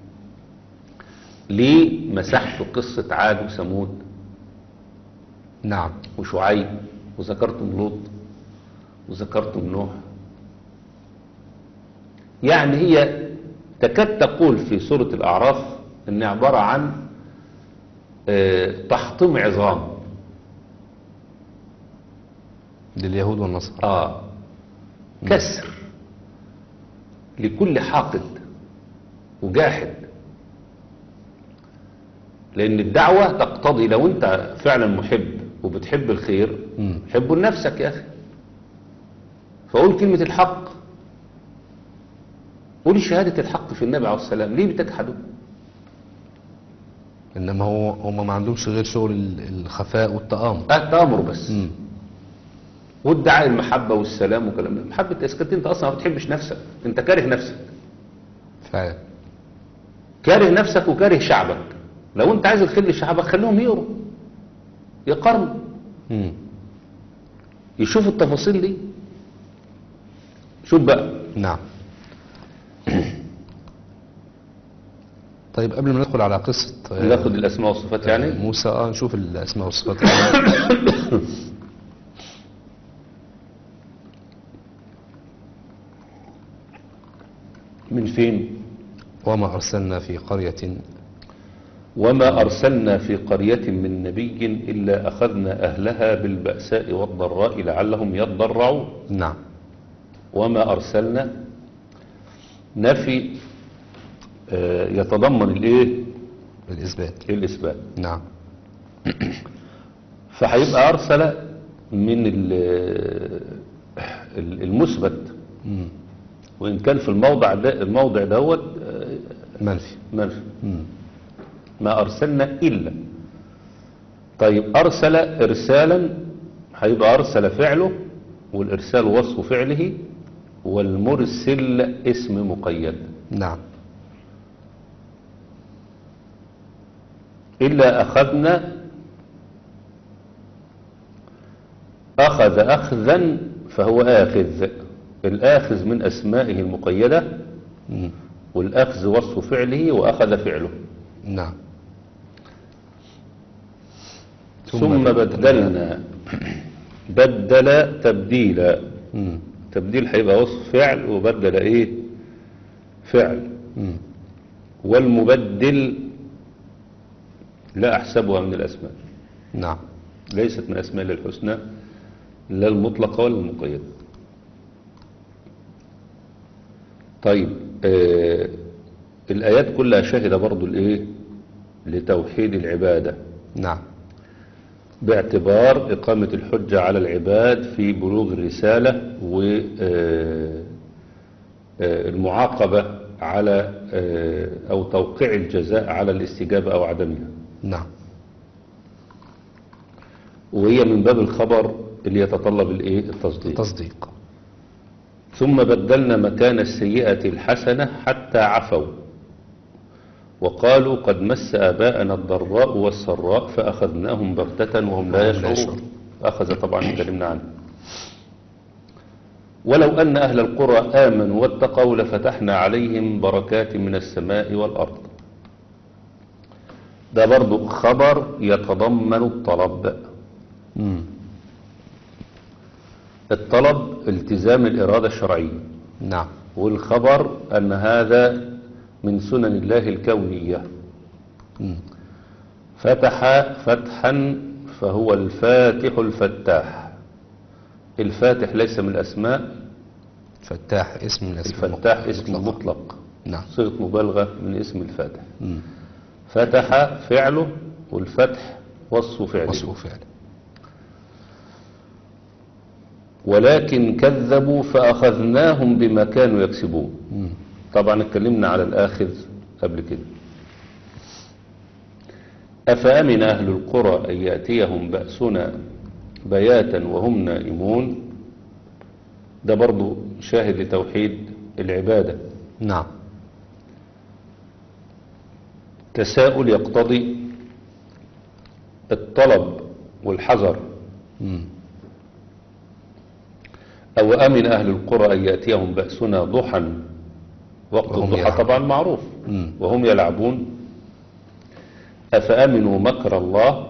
Speaker 2: ليه مسحتوا قصة عاد وثمود
Speaker 1: نعم
Speaker 2: وشعيب وذكرتم لوط وذكرتم نوح يعني هي تكاد تقول في سورة الأعراف أنها عبارة عن آه، تحطيم عظام
Speaker 1: لليهود والنصارى
Speaker 2: آه كسر لكل حاقد وجاحد لأن الدعوة تقتضي لو أنت فعلا محب وبتحب الخير
Speaker 1: مم.
Speaker 2: حبه لنفسك يا أخي فقول كلمة الحق قول شهادة الحق في النبي عليه السلام ليه بتجحده
Speaker 1: انما هو هم ما عندهمش غير شغل ال- الخفاء والتآمر
Speaker 2: أه تأمر بس
Speaker 1: مم.
Speaker 2: وادعاء المحبة والسلام وكلام ده محبة اسكت انت اصلا ما بتحبش نفسك انت كاره نفسك
Speaker 1: فعلا
Speaker 2: كاره نفسك وكاره شعبك لو انت عايز الخير لشعبك خليهم يقروا يقارنوا
Speaker 1: مم.
Speaker 2: يشوفوا التفاصيل دي شوف بقى
Speaker 1: نعم طيب قبل ما ندخل على قصة آه،
Speaker 2: ناخد الاسماء والصفات يعني
Speaker 1: موسى اه نشوف الاسماء والصفات
Speaker 2: من فين
Speaker 1: وما ارسلنا في قرية
Speaker 2: وما أرسلنا في قرية من نبي إلا أخذنا أهلها بالبأساء والضراء لعلهم يضرعون
Speaker 1: نعم
Speaker 2: وما أرسلنا نفي آه، يتضمن الإيه
Speaker 1: بالاثبات
Speaker 2: الإثبات
Speaker 1: نعم
Speaker 2: فهيبقى أرسل من ال- ال- المثبت
Speaker 1: مم.
Speaker 2: وإن كان في الموضع ده الموضع دوت آه،
Speaker 1: منفي
Speaker 2: منفي
Speaker 1: مم.
Speaker 2: ما أرسلنا إلا طيب أرسل إرسالا هيبقى أرسل فعله والإرسال وصف فعله والمرسل اسم مقيد
Speaker 1: نعم
Speaker 2: إلا أخذنا أخذ أخذا فهو آخذ الآخذ من أسمائه المقيدة
Speaker 1: مم.
Speaker 2: والأخذ وصف فعله وأخذ فعله
Speaker 1: نعم
Speaker 2: ثم بدلنا بدل تبديلا
Speaker 1: مم.
Speaker 2: تبديل هيبقى وصف فعل وبدل ايه فعل
Speaker 1: مم.
Speaker 2: والمبدل لا احسبها من الاسماء
Speaker 1: نعم
Speaker 2: ليست من اسماء الله الحسنى لا المطلقه ولا المقيده طيب آه الايات كلها شاهده برضو الايه لتوحيد العباده
Speaker 1: نعم
Speaker 2: باعتبار إقامة الحجة على العباد في بلوغ الرسالة والمعاقبة على آه، أو توقيع الجزاء على الاستجابة أو عدمها
Speaker 1: نعم
Speaker 2: وهي من باب الخبر اللي يتطلب الايه التصديق
Speaker 1: تصديق
Speaker 2: ثم بدلنا مكان السيئة الحسنة حتى عفوا وقالوا قد مس آباءنا الضراء والسراء فأخذناهم بغتة وهم لا
Speaker 1: وهم لا
Speaker 2: يشعرون
Speaker 1: يشعرون.
Speaker 2: أخذ طبعا اتكلمنا عنه ولو أن أهل القرى آمنوا واتقوا لفتحنا عليهم بركات من السماء والأرض ده برضو خبر يتضمن الطلب
Speaker 1: مم.
Speaker 2: الطلب التزام الإرادة الشرعية
Speaker 1: نعم
Speaker 2: والخبر أن هذا من سنن الله الكونية
Speaker 1: مم.
Speaker 2: فتح فتحا فهو الفاتح الفتاح الفاتح ليس من الأسماء
Speaker 1: فتاح اسم من الاسماء
Speaker 2: الفتاح
Speaker 1: المطلقة.
Speaker 2: اسم مطلق
Speaker 1: نعم
Speaker 2: صيغة مبالغة من اسم الفاتح
Speaker 1: مم.
Speaker 2: فتح فعله والفتح وصف فعله
Speaker 1: وصف فعل
Speaker 2: ولكن كذبوا فأخذناهم بما كانوا يكسبون
Speaker 1: مم.
Speaker 2: طبعا اتكلمنا على الآخذ قبل كده أفأمن أهل القرى أن يأتيهم بأسنا بياتا وهم نائمون ده برضو شاهد لتوحيد العبادة
Speaker 1: نعم
Speaker 2: تساؤل يقتضي الطلب والحذر
Speaker 1: مم.
Speaker 2: أو أمن أهل القرى أن يأتيهم بأسنا ضحى وقت
Speaker 1: وهم
Speaker 2: الضحى
Speaker 1: يلعبون.
Speaker 2: طبعا معروف
Speaker 1: مم.
Speaker 2: وهم يلعبون أفأمنوا مكر الله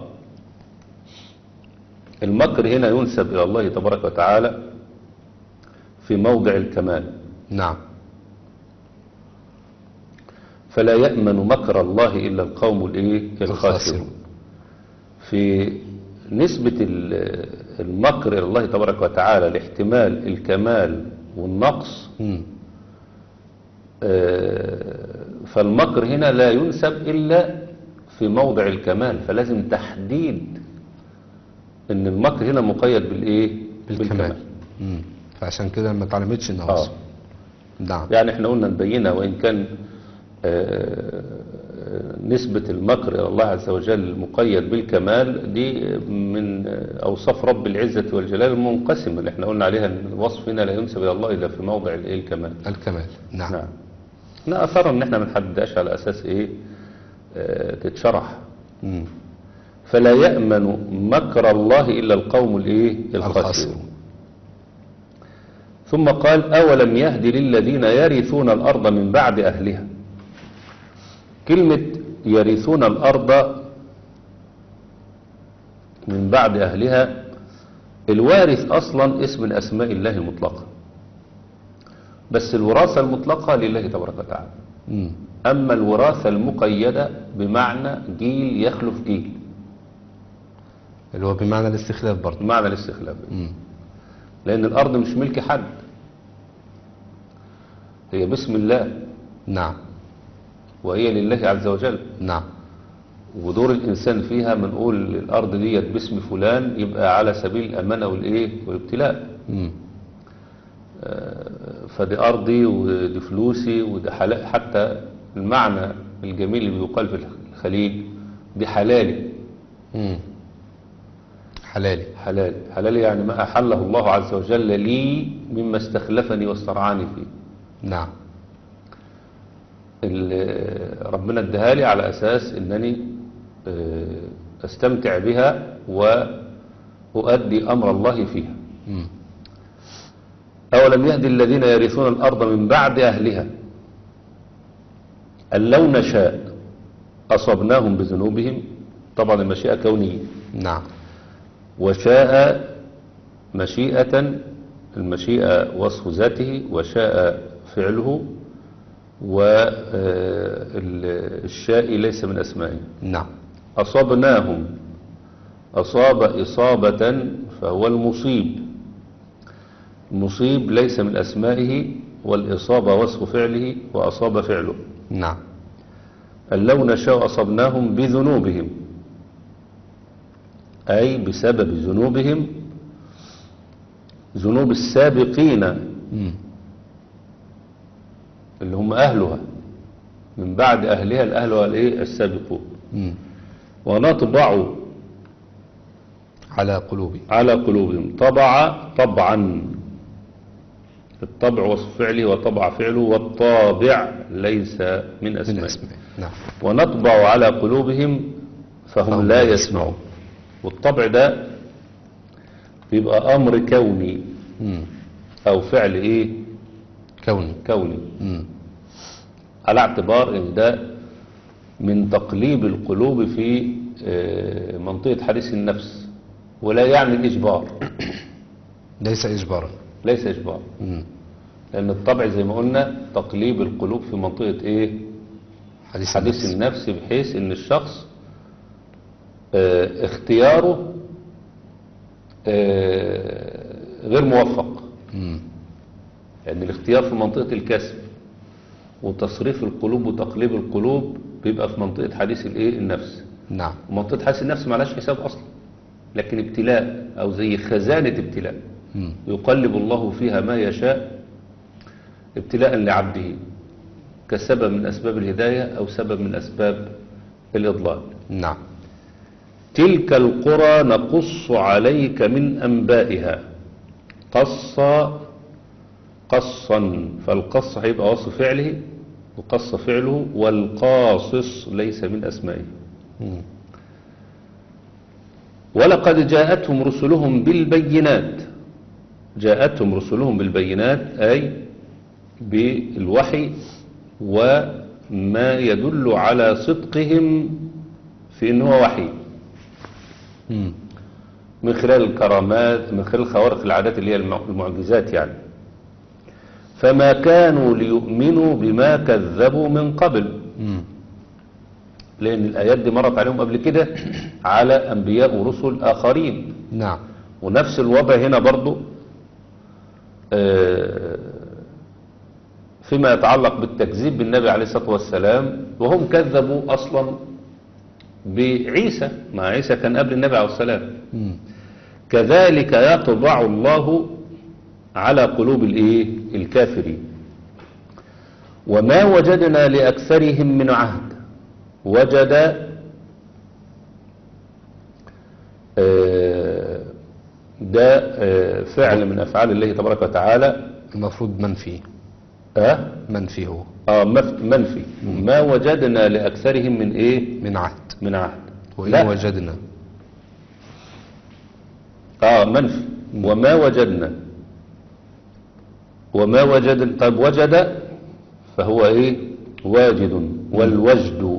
Speaker 2: المكر هنا ينسب إلى الله تبارك وتعالى في موضع الكمال
Speaker 1: نعم
Speaker 2: فلا يأمن مكر الله إلا القوم الإيه الخاسرون
Speaker 1: الخاسرون.
Speaker 2: في نسبة ال- المكر إلى الله تبارك وتعالى لاحتمال الكمال والنقص
Speaker 1: مم.
Speaker 2: آه، فالمكر هنا لا ينسب إلا في موضع الكمال فلازم تحديد ان المكر هنا مقيد بالايه
Speaker 1: بالكمال مم. فعشان كده ما اتعلمتش انها
Speaker 2: آه.
Speaker 1: وصف نعم
Speaker 2: يعني احنا قلنا نبينها وان كان آه، نسبة المكر إلى الله عز وجل مقيد بالكمال دي من أوصاف رب العزة والجلال المنقسمة اللي احنا قلنا عليها ان الوصف هنا لا ينسب إلى الله إلا في موضع الإيه الكمال
Speaker 1: الكمال نعم,
Speaker 2: نعم احنا أثرنا ان احنا ما نحددهاش على أساس إيه آه، تتشرح
Speaker 1: مم.
Speaker 2: فلا يأمن مكر الله إلا القوم الإيه الخاسرون
Speaker 1: الخاسرون
Speaker 2: ثم قال أولم يهد للذين يرثون الأرض من بعد أهلها كلمة يرثون الأرض من بعد أهلها الوارث أصلا اسم من أسماء الله المطلقة بس الوراثة المطلقة لله تبارك وتعالى
Speaker 1: مم.
Speaker 2: أما الوراثة المقيدة بمعنى جيل يخلف جيل
Speaker 1: اللي هو بمعنى الاستخلاف برضه
Speaker 2: بمعنى الاستخلاف
Speaker 1: مم.
Speaker 2: لأن الأرض مش ملك حد هي باسم الله
Speaker 1: نعم
Speaker 2: وهي لله عز وجل
Speaker 1: نعم
Speaker 2: ودور الإنسان فيها بنقول الأرض ديت باسم فلان يبقى على سبيل الأمانة والإيه والابتلاء
Speaker 1: مم.
Speaker 2: فدي أرضي ودي فلوسي ودي حلال حتى المعنى الجميل اللي بيقال في الخليج دي حلالي
Speaker 1: مم. حلالي
Speaker 2: حلال حلال يعني ما أحله الله عز وجل لي مما استخلفني واسترعاني فيه
Speaker 1: نعم
Speaker 2: ال- ربنا اداها لي على أساس أنني آه، أستمتع بها وأؤدي أمر الله فيها
Speaker 1: مم.
Speaker 2: أولم يهدي الذين يرثون الأرض من بعد أهلها أن لو نشاء أصبناهم بذنوبهم طبعا المشيئة كونية
Speaker 1: نعم
Speaker 2: وشاء مشيئة المشيئة وصف ذاته وشاء فعله والشاء ليس من أسمائه
Speaker 1: نعم
Speaker 2: أصبناهم أصاب إصابة فهو المصيب المصيب ليس من أسمائه والإصابة وصف فعله وأصاب فعله
Speaker 1: نعم
Speaker 2: أن لو نشاء أصبناهم بذنوبهم أي بسبب ذنوبهم ذنوب السابقين
Speaker 1: مم.
Speaker 2: اللي هم أهلها من بعد أهلها الأهلها الإيه السابقون
Speaker 1: مم.
Speaker 2: ونطبع
Speaker 1: على قلوبي
Speaker 2: على قلوبهم طبع طبعا الطبع وصف فعله وطبع فعله والطابع ليس من
Speaker 1: من
Speaker 2: أسمائه
Speaker 1: اسمه نعم
Speaker 2: ونطبع على قلوبهم فهم,
Speaker 1: فهم
Speaker 2: لا
Speaker 1: لا
Speaker 2: يسمعون والطبع ده بيبقى أمر كوني
Speaker 1: مم.
Speaker 2: أو فعل إيه
Speaker 1: كوني
Speaker 2: كوني
Speaker 1: مم.
Speaker 2: على اعتبار ان ده من تقليب القلوب في آه، منطقة حديث النفس ولا يعني الإجبار
Speaker 1: ليس إجبارا
Speaker 2: ليس إجبار
Speaker 1: مم.
Speaker 2: لأن الطبع زي ما قلنا تقليب القلوب في منطقة إيه
Speaker 1: حديث,
Speaker 2: حديث
Speaker 1: النفس.
Speaker 2: النفس بحيث ان الشخص آه، اختياره آه، غير موفق
Speaker 1: مم.
Speaker 2: يعني الاختيار في منطقة الكسب وتصريف القلوب وتقليب القلوب بيبقى في منطقة حديث الايه النفس
Speaker 1: نعم
Speaker 2: ومنطقة حديث النفس معلاش حساب اصلا لكن ابتلاء او زي خزانة ابتلاء
Speaker 1: مم.
Speaker 2: يقلب الله فيها ما يشاء ابتلاء لعبده كسبب من اسباب الهداية او سبب من اسباب الاضلال
Speaker 1: نعم
Speaker 2: تلك القرى نقص عليك من أنبائها قص قصا فالقص هيبقى وصف فعله وقص فعله والقاصص ليس من أسمائه
Speaker 1: مم.
Speaker 2: ولقد جاءتهم رسلهم بالبينات جاءتهم رسلهم بالبينات أي بالوحي وما يدل على صدقهم في أنه وحي
Speaker 1: مم.
Speaker 2: من خلال الكرامات من خلال خوارق العادات اللي هي المع- المعجزات يعني فما كانوا ليؤمنوا بما كذبوا من قبل
Speaker 1: مم.
Speaker 2: لأن الآيات دي مرت عليهم قبل كده على أنبياء ورسل آخرين
Speaker 1: نعم
Speaker 2: ونفس الوضع هنا برضو آه، فيما يتعلق بالتكذيب بالنبي عليه الصلاة والسلام وهم كذبوا أصلا بعيسى ما عيسى كان قبل النبي عليه السلام
Speaker 1: مم.
Speaker 2: كذلك يطبع الله على قلوب الايه الكافرين وما وجدنا لأكثرهم من عهد وجد آه، ده آه، فعل من أفعال الله تبارك وتعالى
Speaker 1: المفروض منفي
Speaker 2: آه
Speaker 1: منفي هو
Speaker 2: آه مف- منفي ما وجدنا لأكثرهم من إيه
Speaker 1: من عهد
Speaker 2: من عهد
Speaker 1: وإن
Speaker 2: لا.
Speaker 1: وجدنا
Speaker 2: اه منفي وما وجدنا وما وجد طيب وجد فهو ايه واجد والوجد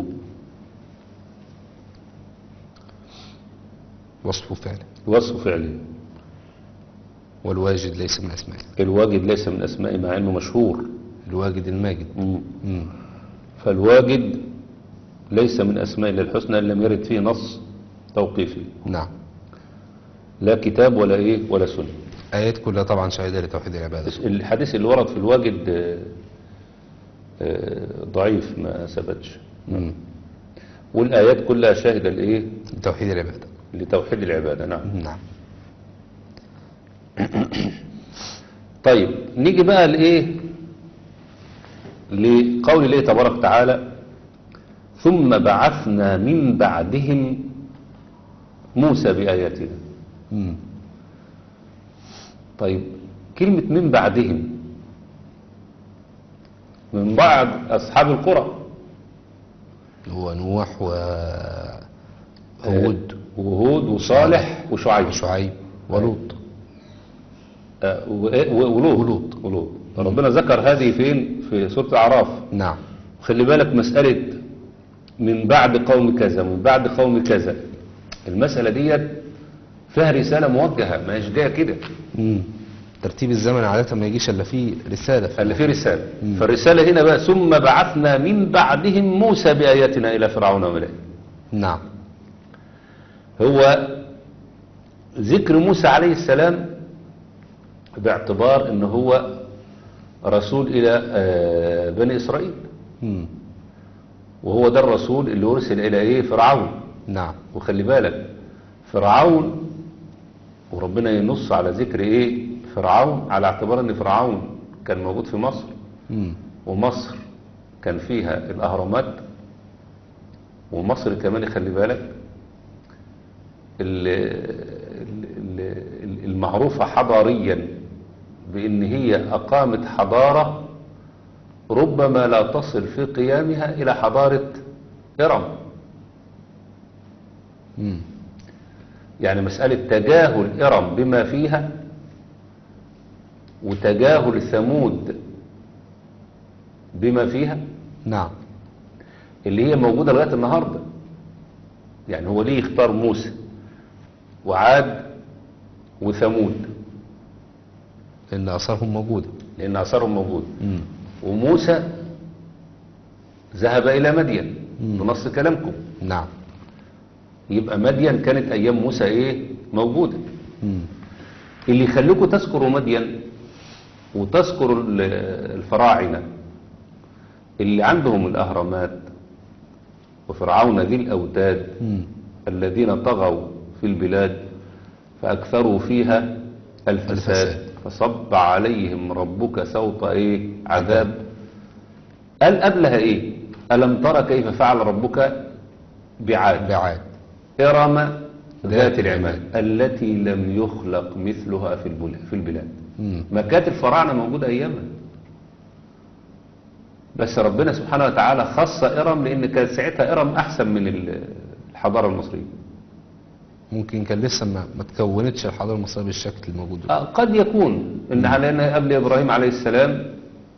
Speaker 1: وصف فعل
Speaker 2: وصف فعله
Speaker 1: والواجد ليس من أسمائه
Speaker 2: الواجد ليس من اسمائه مع انه مشهور
Speaker 1: الواجد الماجد
Speaker 2: مم.
Speaker 1: مم.
Speaker 2: فالواجد ليس من اسماء الله الحسنى إن لم يرد فيه نص توقيفي
Speaker 1: نعم
Speaker 2: لا كتاب ولا ايه ولا سنه
Speaker 1: آيات كلها طبعا شاهدة لتوحيد العبادة
Speaker 2: الحديث اللي ورد في الواجد آه، آه، ضعيف ما ثبتش
Speaker 1: مم.
Speaker 2: والآيات كلها شاهدة لإيه
Speaker 1: لتوحيد العبادة
Speaker 2: لتوحيد العبادة نعم
Speaker 1: نعم
Speaker 2: طيب نيجي بقى لإيه لقول الله تبارك وتعالى ثم بعثنا من بعدهم موسى بآياتنا
Speaker 1: مم.
Speaker 2: طيب كلمة من بعدهم من بعد أصحاب القرى
Speaker 1: هو نوح وهود
Speaker 2: وهود وصالح وشعيب
Speaker 1: وشعيب ولوط
Speaker 2: آه، وإيه؟ و- ولوط
Speaker 1: ولوط.
Speaker 2: ولوط ربنا ذكر هذه فين في سورة الأعراف
Speaker 1: نعم
Speaker 2: خلي بالك مسألة من بعد قوم كذا من بعد قوم كذا المسألة ديت فيها رسالة موجهة ما هيش جاية كده
Speaker 1: مم. ترتيب الزمن عادة ما يجيش إلا فيه رسالة
Speaker 2: اللي فيه رسالة فالرسالة هنا بقى ثم بعثنا من بعدهم موسى بآياتنا إلى فرعون وملئه
Speaker 1: نعم
Speaker 2: هو ذكر موسى عليه السلام باعتبار ان هو رسول الى آه، بني اسرائيل
Speaker 1: مم.
Speaker 2: وهو ده الرسول اللي ارسل الى ايه فرعون
Speaker 1: نعم
Speaker 2: وخلي بالك فرعون وربنا ينص على ذكر ايه فرعون على اعتبار ان فرعون كان موجود في مصر
Speaker 1: مم.
Speaker 2: ومصر كان فيها الاهرامات ومصر كمان خلي بالك ال- ال- ال- المعروفة حضاريا بان هي اقامت حضارة ربما لا تصل في قيامها الى حضارة ارم
Speaker 1: مم.
Speaker 2: يعني مسألة تجاهل إرم بما فيها وتجاهل ثمود بما فيها
Speaker 1: نعم
Speaker 2: اللي هي موجودة لغاية النهاردة يعني هو ليه يختار موسى وعاد وثمود
Speaker 1: لأن أثرهم موجودة
Speaker 2: لأن أثرهم موجود
Speaker 1: مم.
Speaker 2: وموسى ذهب إلى مدين
Speaker 1: مم.
Speaker 2: بنص كلامكم
Speaker 1: نعم
Speaker 2: يبقى مدين كانت أيام موسى إيه موجودة
Speaker 1: مم.
Speaker 2: اللي يخليكم تذكروا مدين وتذكروا ال- الفراعنة اللي عندهم الأهرامات وفرعون ذي الأوتاد
Speaker 1: مم.
Speaker 2: الذين طغوا في البلاد فأكثروا فيها الفساد
Speaker 1: الفساد.
Speaker 2: فصب عليهم ربك سوط إيه عذاب قال قبلها إيه ألم ترى كيف فعل ربك بعاد
Speaker 1: بعاد
Speaker 2: إرم
Speaker 1: ذات
Speaker 2: ذات العماد التي لم يخلق مثلها في البلاد, في البلاد.
Speaker 1: مم.
Speaker 2: ما كانت الفراعنة موجودة أيامها بس ربنا سبحانه وتعالى خص إرم لأن كانت ساعتها إرم أحسن من ال- الحضارة المصرية
Speaker 1: ممكن كان لسه ما, ما تكونتش الحضارة المصرية بالشكل الموجود
Speaker 2: آه، قد يكون إن على أن قبل إبراهيم عليه السلام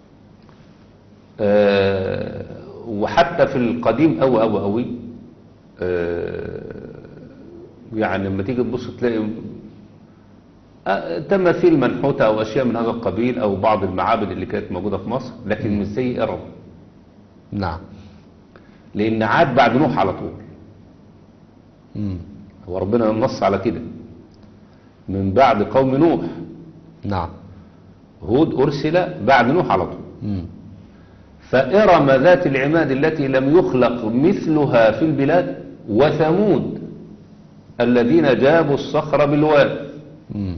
Speaker 2: آه، وحتى في القديم أوي أوي أوي آه، يعني لما تيجي تبص تلاقي آه، تماثيل منحوتة أو أشياء من هذا القبيل أو بعض المعابد اللي كانت موجودة في مصر لكن مش زي إرم
Speaker 1: نعم
Speaker 2: لأن عاد بعد نوح على طول
Speaker 1: مم.
Speaker 2: هو ربنا نص على كده من بعد قوم نوح
Speaker 1: نعم
Speaker 2: هود أرسل بعد نوح على طول
Speaker 1: مم.
Speaker 2: فإرم ذات العماد التي لم يخلق مثلها في البلاد وثمود الذين جابوا الصخر بالواد
Speaker 1: مم.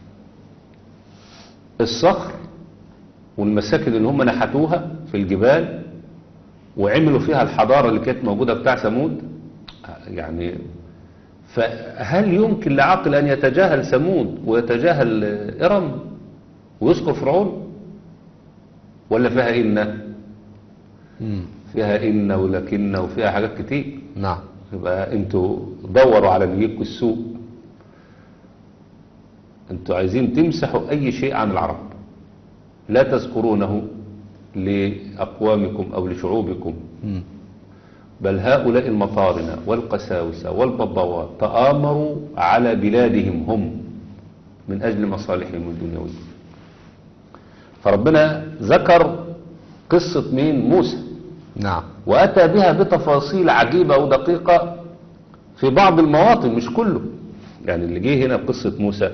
Speaker 2: الصخر والمساكن اللي هم نحتوها في الجبال وعملوا فيها الحضارة اللي كانت موجودة بتاع ثمود يعني فهل يمكن لعقل أن يتجاهل ثمود ويتجاهل إرم ويذكر فرعون ولا فيها إن
Speaker 1: مم.
Speaker 2: فيها إن ولكن وفيها حاجات كتير
Speaker 1: نعم
Speaker 2: يبقى انتوا دوروا على نيتكم السوء انتوا عايزين تمسحوا اي شيء عن العرب لا تذكرونه لأقوامكم أو لشعوبكم
Speaker 1: مم.
Speaker 2: بل هؤلاء المطارنة والقساوسة والبضوات تآمروا على بلادهم هم من أجل مصالحهم الدنيوية فربنا ذكر قصة مين موسى
Speaker 1: نعم
Speaker 2: وأتى بها بتفاصيل عجيبة ودقيقة في بعض المواطن مش كله يعني اللي جه هنا بقصة موسى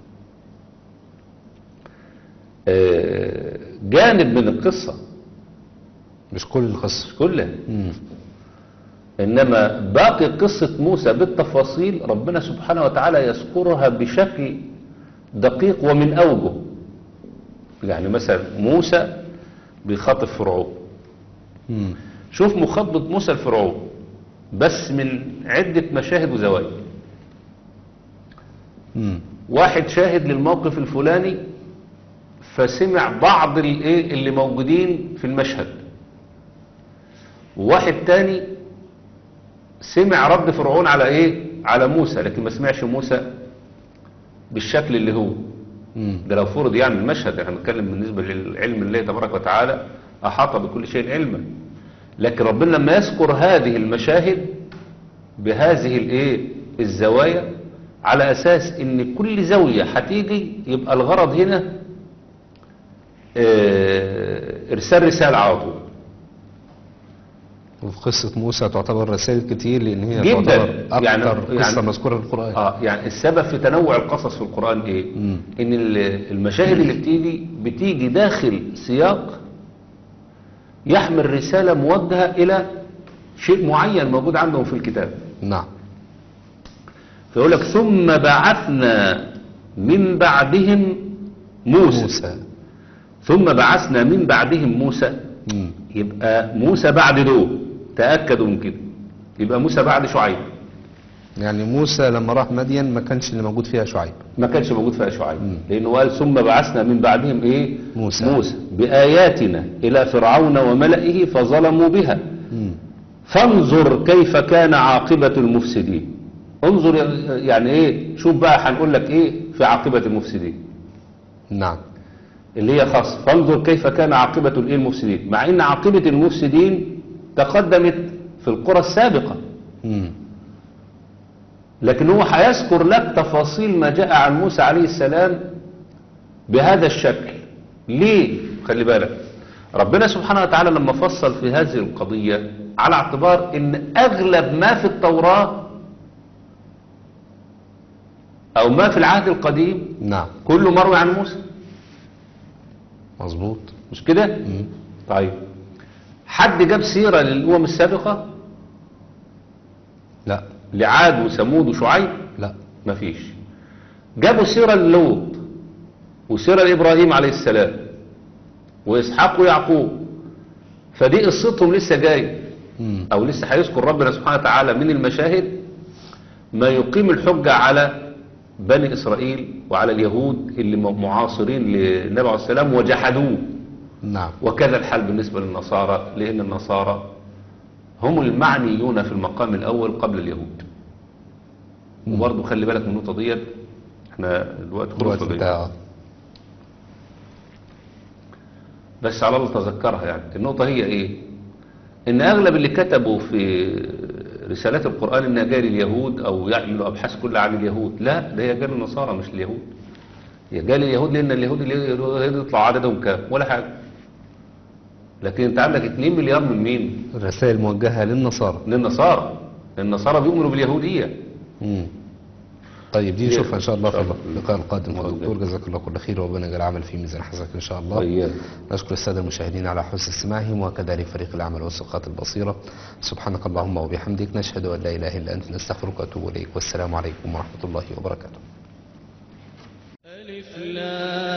Speaker 2: آه، جانب من القصة
Speaker 1: مش كل القصة
Speaker 2: مش كلها
Speaker 1: مم.
Speaker 2: إنما باقي قصة موسى بالتفاصيل ربنا سبحانه وتعالى يذكرها بشكل دقيق ومن أوجه يعني مثلا موسى بيخاطب فرعون
Speaker 1: مم.
Speaker 2: شوف مخاطبة موسى الفرعون بس من عدة مشاهد وزوايا
Speaker 1: مم.
Speaker 2: واحد شاهد للموقف الفلاني فسمع بعض الايه اللي موجودين في المشهد وواحد تاني سمع رد فرعون على ايه على موسى لكن ما سمعش موسى بالشكل اللي هو
Speaker 1: مم.
Speaker 2: ده لو فرض يعني المشهد احنا بنتكلم بالنسبة للعلم الله تبارك وتعالى أحاط بكل شيء علما لكن ربنا لما يذكر هذه المشاهد بهذه الايه الزوايا على أساس ان كل زاوية هتيجي يبقى الغرض هنا اه ارسال رسالة على طول
Speaker 1: وفي قصة موسى تعتبر رسائل كتير لأن هي
Speaker 2: جداً.
Speaker 1: تعتبر أكثر
Speaker 2: يعني-
Speaker 1: قصة
Speaker 2: يعني-
Speaker 1: مذكورة في القرآن
Speaker 2: اه يعني السبب في تنوع القصص في القرآن ايه
Speaker 1: مم.
Speaker 2: ان ال- المشاهد اللي بتيجي بتيجي داخل سياق يحمل رسالة موجهة الى شيء معين موجود عندهم في الكتاب
Speaker 1: نعم
Speaker 2: فيقول لك ثم بعثنا من بعدهم موسى,
Speaker 1: موسى
Speaker 2: ثم بعثنا من بعدهم موسى
Speaker 1: مم.
Speaker 2: يبقى موسى بعد دول تأكدوا من كده يبقى موسى بعد شعيب
Speaker 1: يعني موسى لما راح مدين ما كانش اللي موجود فيها شعيب
Speaker 2: ما كانش موجود فيها شعيب لانه قال ثم بعثنا من بعدهم ايه
Speaker 1: موسى.
Speaker 2: موسى بآياتنا إلى فرعون وملئه فظلموا بها
Speaker 1: مم.
Speaker 2: فانظر كيف كان عاقبة المفسدين انظر يعني ايه شوف بقى هنقول لك ايه في عاقبة المفسدين
Speaker 1: نعم
Speaker 2: اللي هي خاص فانظر كيف كان عاقبة الايه المفسدين مع ان عاقبة المفسدين تقدمت في القرى السابقة
Speaker 1: مم.
Speaker 2: لكن هو هيذكر لك تفاصيل ما جاء عن موسى عليه السلام بهذا الشكل ليه خلي بالك ربنا سبحانه وتعالى لما فصل في هذه القضية على اعتبار ان اغلب ما في التوراة او ما في العهد القديم
Speaker 1: نعم
Speaker 2: كله مروي عن موسى
Speaker 1: مظبوط
Speaker 2: مش كده
Speaker 1: مم.
Speaker 2: طيب حد جاب سيرة للأمم السابقة
Speaker 1: لا
Speaker 2: لعاد وثمود وشعيب
Speaker 1: لا
Speaker 2: مفيش جابوا سيرة للوط وسيرة لإبراهيم عليه السلام وإسحاق ويعقوب فدي قصتهم لسه جاي
Speaker 1: مم.
Speaker 2: أو لسه هيذكر ربنا سبحانه وتعالى من المشاهد ما يقيم الحجة على بني إسرائيل وعلى اليهود اللي م- معاصرين للنبي عليه السلام وجحدوه
Speaker 1: نعم
Speaker 2: وكذا الحال بالنسبة للنصارى لأن النصارى هم المعنيون في المقام الأول قبل اليهود وبرضه خلي بالك من النقطة ديت احنا الوقت
Speaker 1: الوقت
Speaker 2: خلص ولا إيه؟
Speaker 1: بتاع
Speaker 2: بس على الله تذكرها يعني النقطة هي ايه ان اغلب اللي كتبوا في رسالات القرآن انها جاية لليهود او يعملوا ابحاث كلها عن اليهود لا ده هي جاية للنصارى مش اليهود هي جاية لليهود لان اليهود اليهود يطلع عددهم كام ولا حاجة لكن انت عندك 2 مليار من مين
Speaker 1: الرسائل موجهة للنصارى
Speaker 2: للنصارى النصارى بيؤمنوا باليهودية
Speaker 1: مم. طيب دي نشوفها ان شاء الله في
Speaker 2: إن شاء الله.
Speaker 1: اللقاء القادم
Speaker 2: الله
Speaker 1: دكتور جزاك الله كل خير وربنا يجعل العمل في ميزان حسنك ان شاء الله
Speaker 2: طيب
Speaker 1: نشكر السادة المشاهدين على حسن استماعهم وكذلك فريق العمل والسقاط البصيرة سبحانك اللهم وبحمدك نشهد أن لا إله إلا أنت نستغفرك ونتوب إليك والسلام عليكم ورحمة الله وبركاته
Speaker 3: ألف لام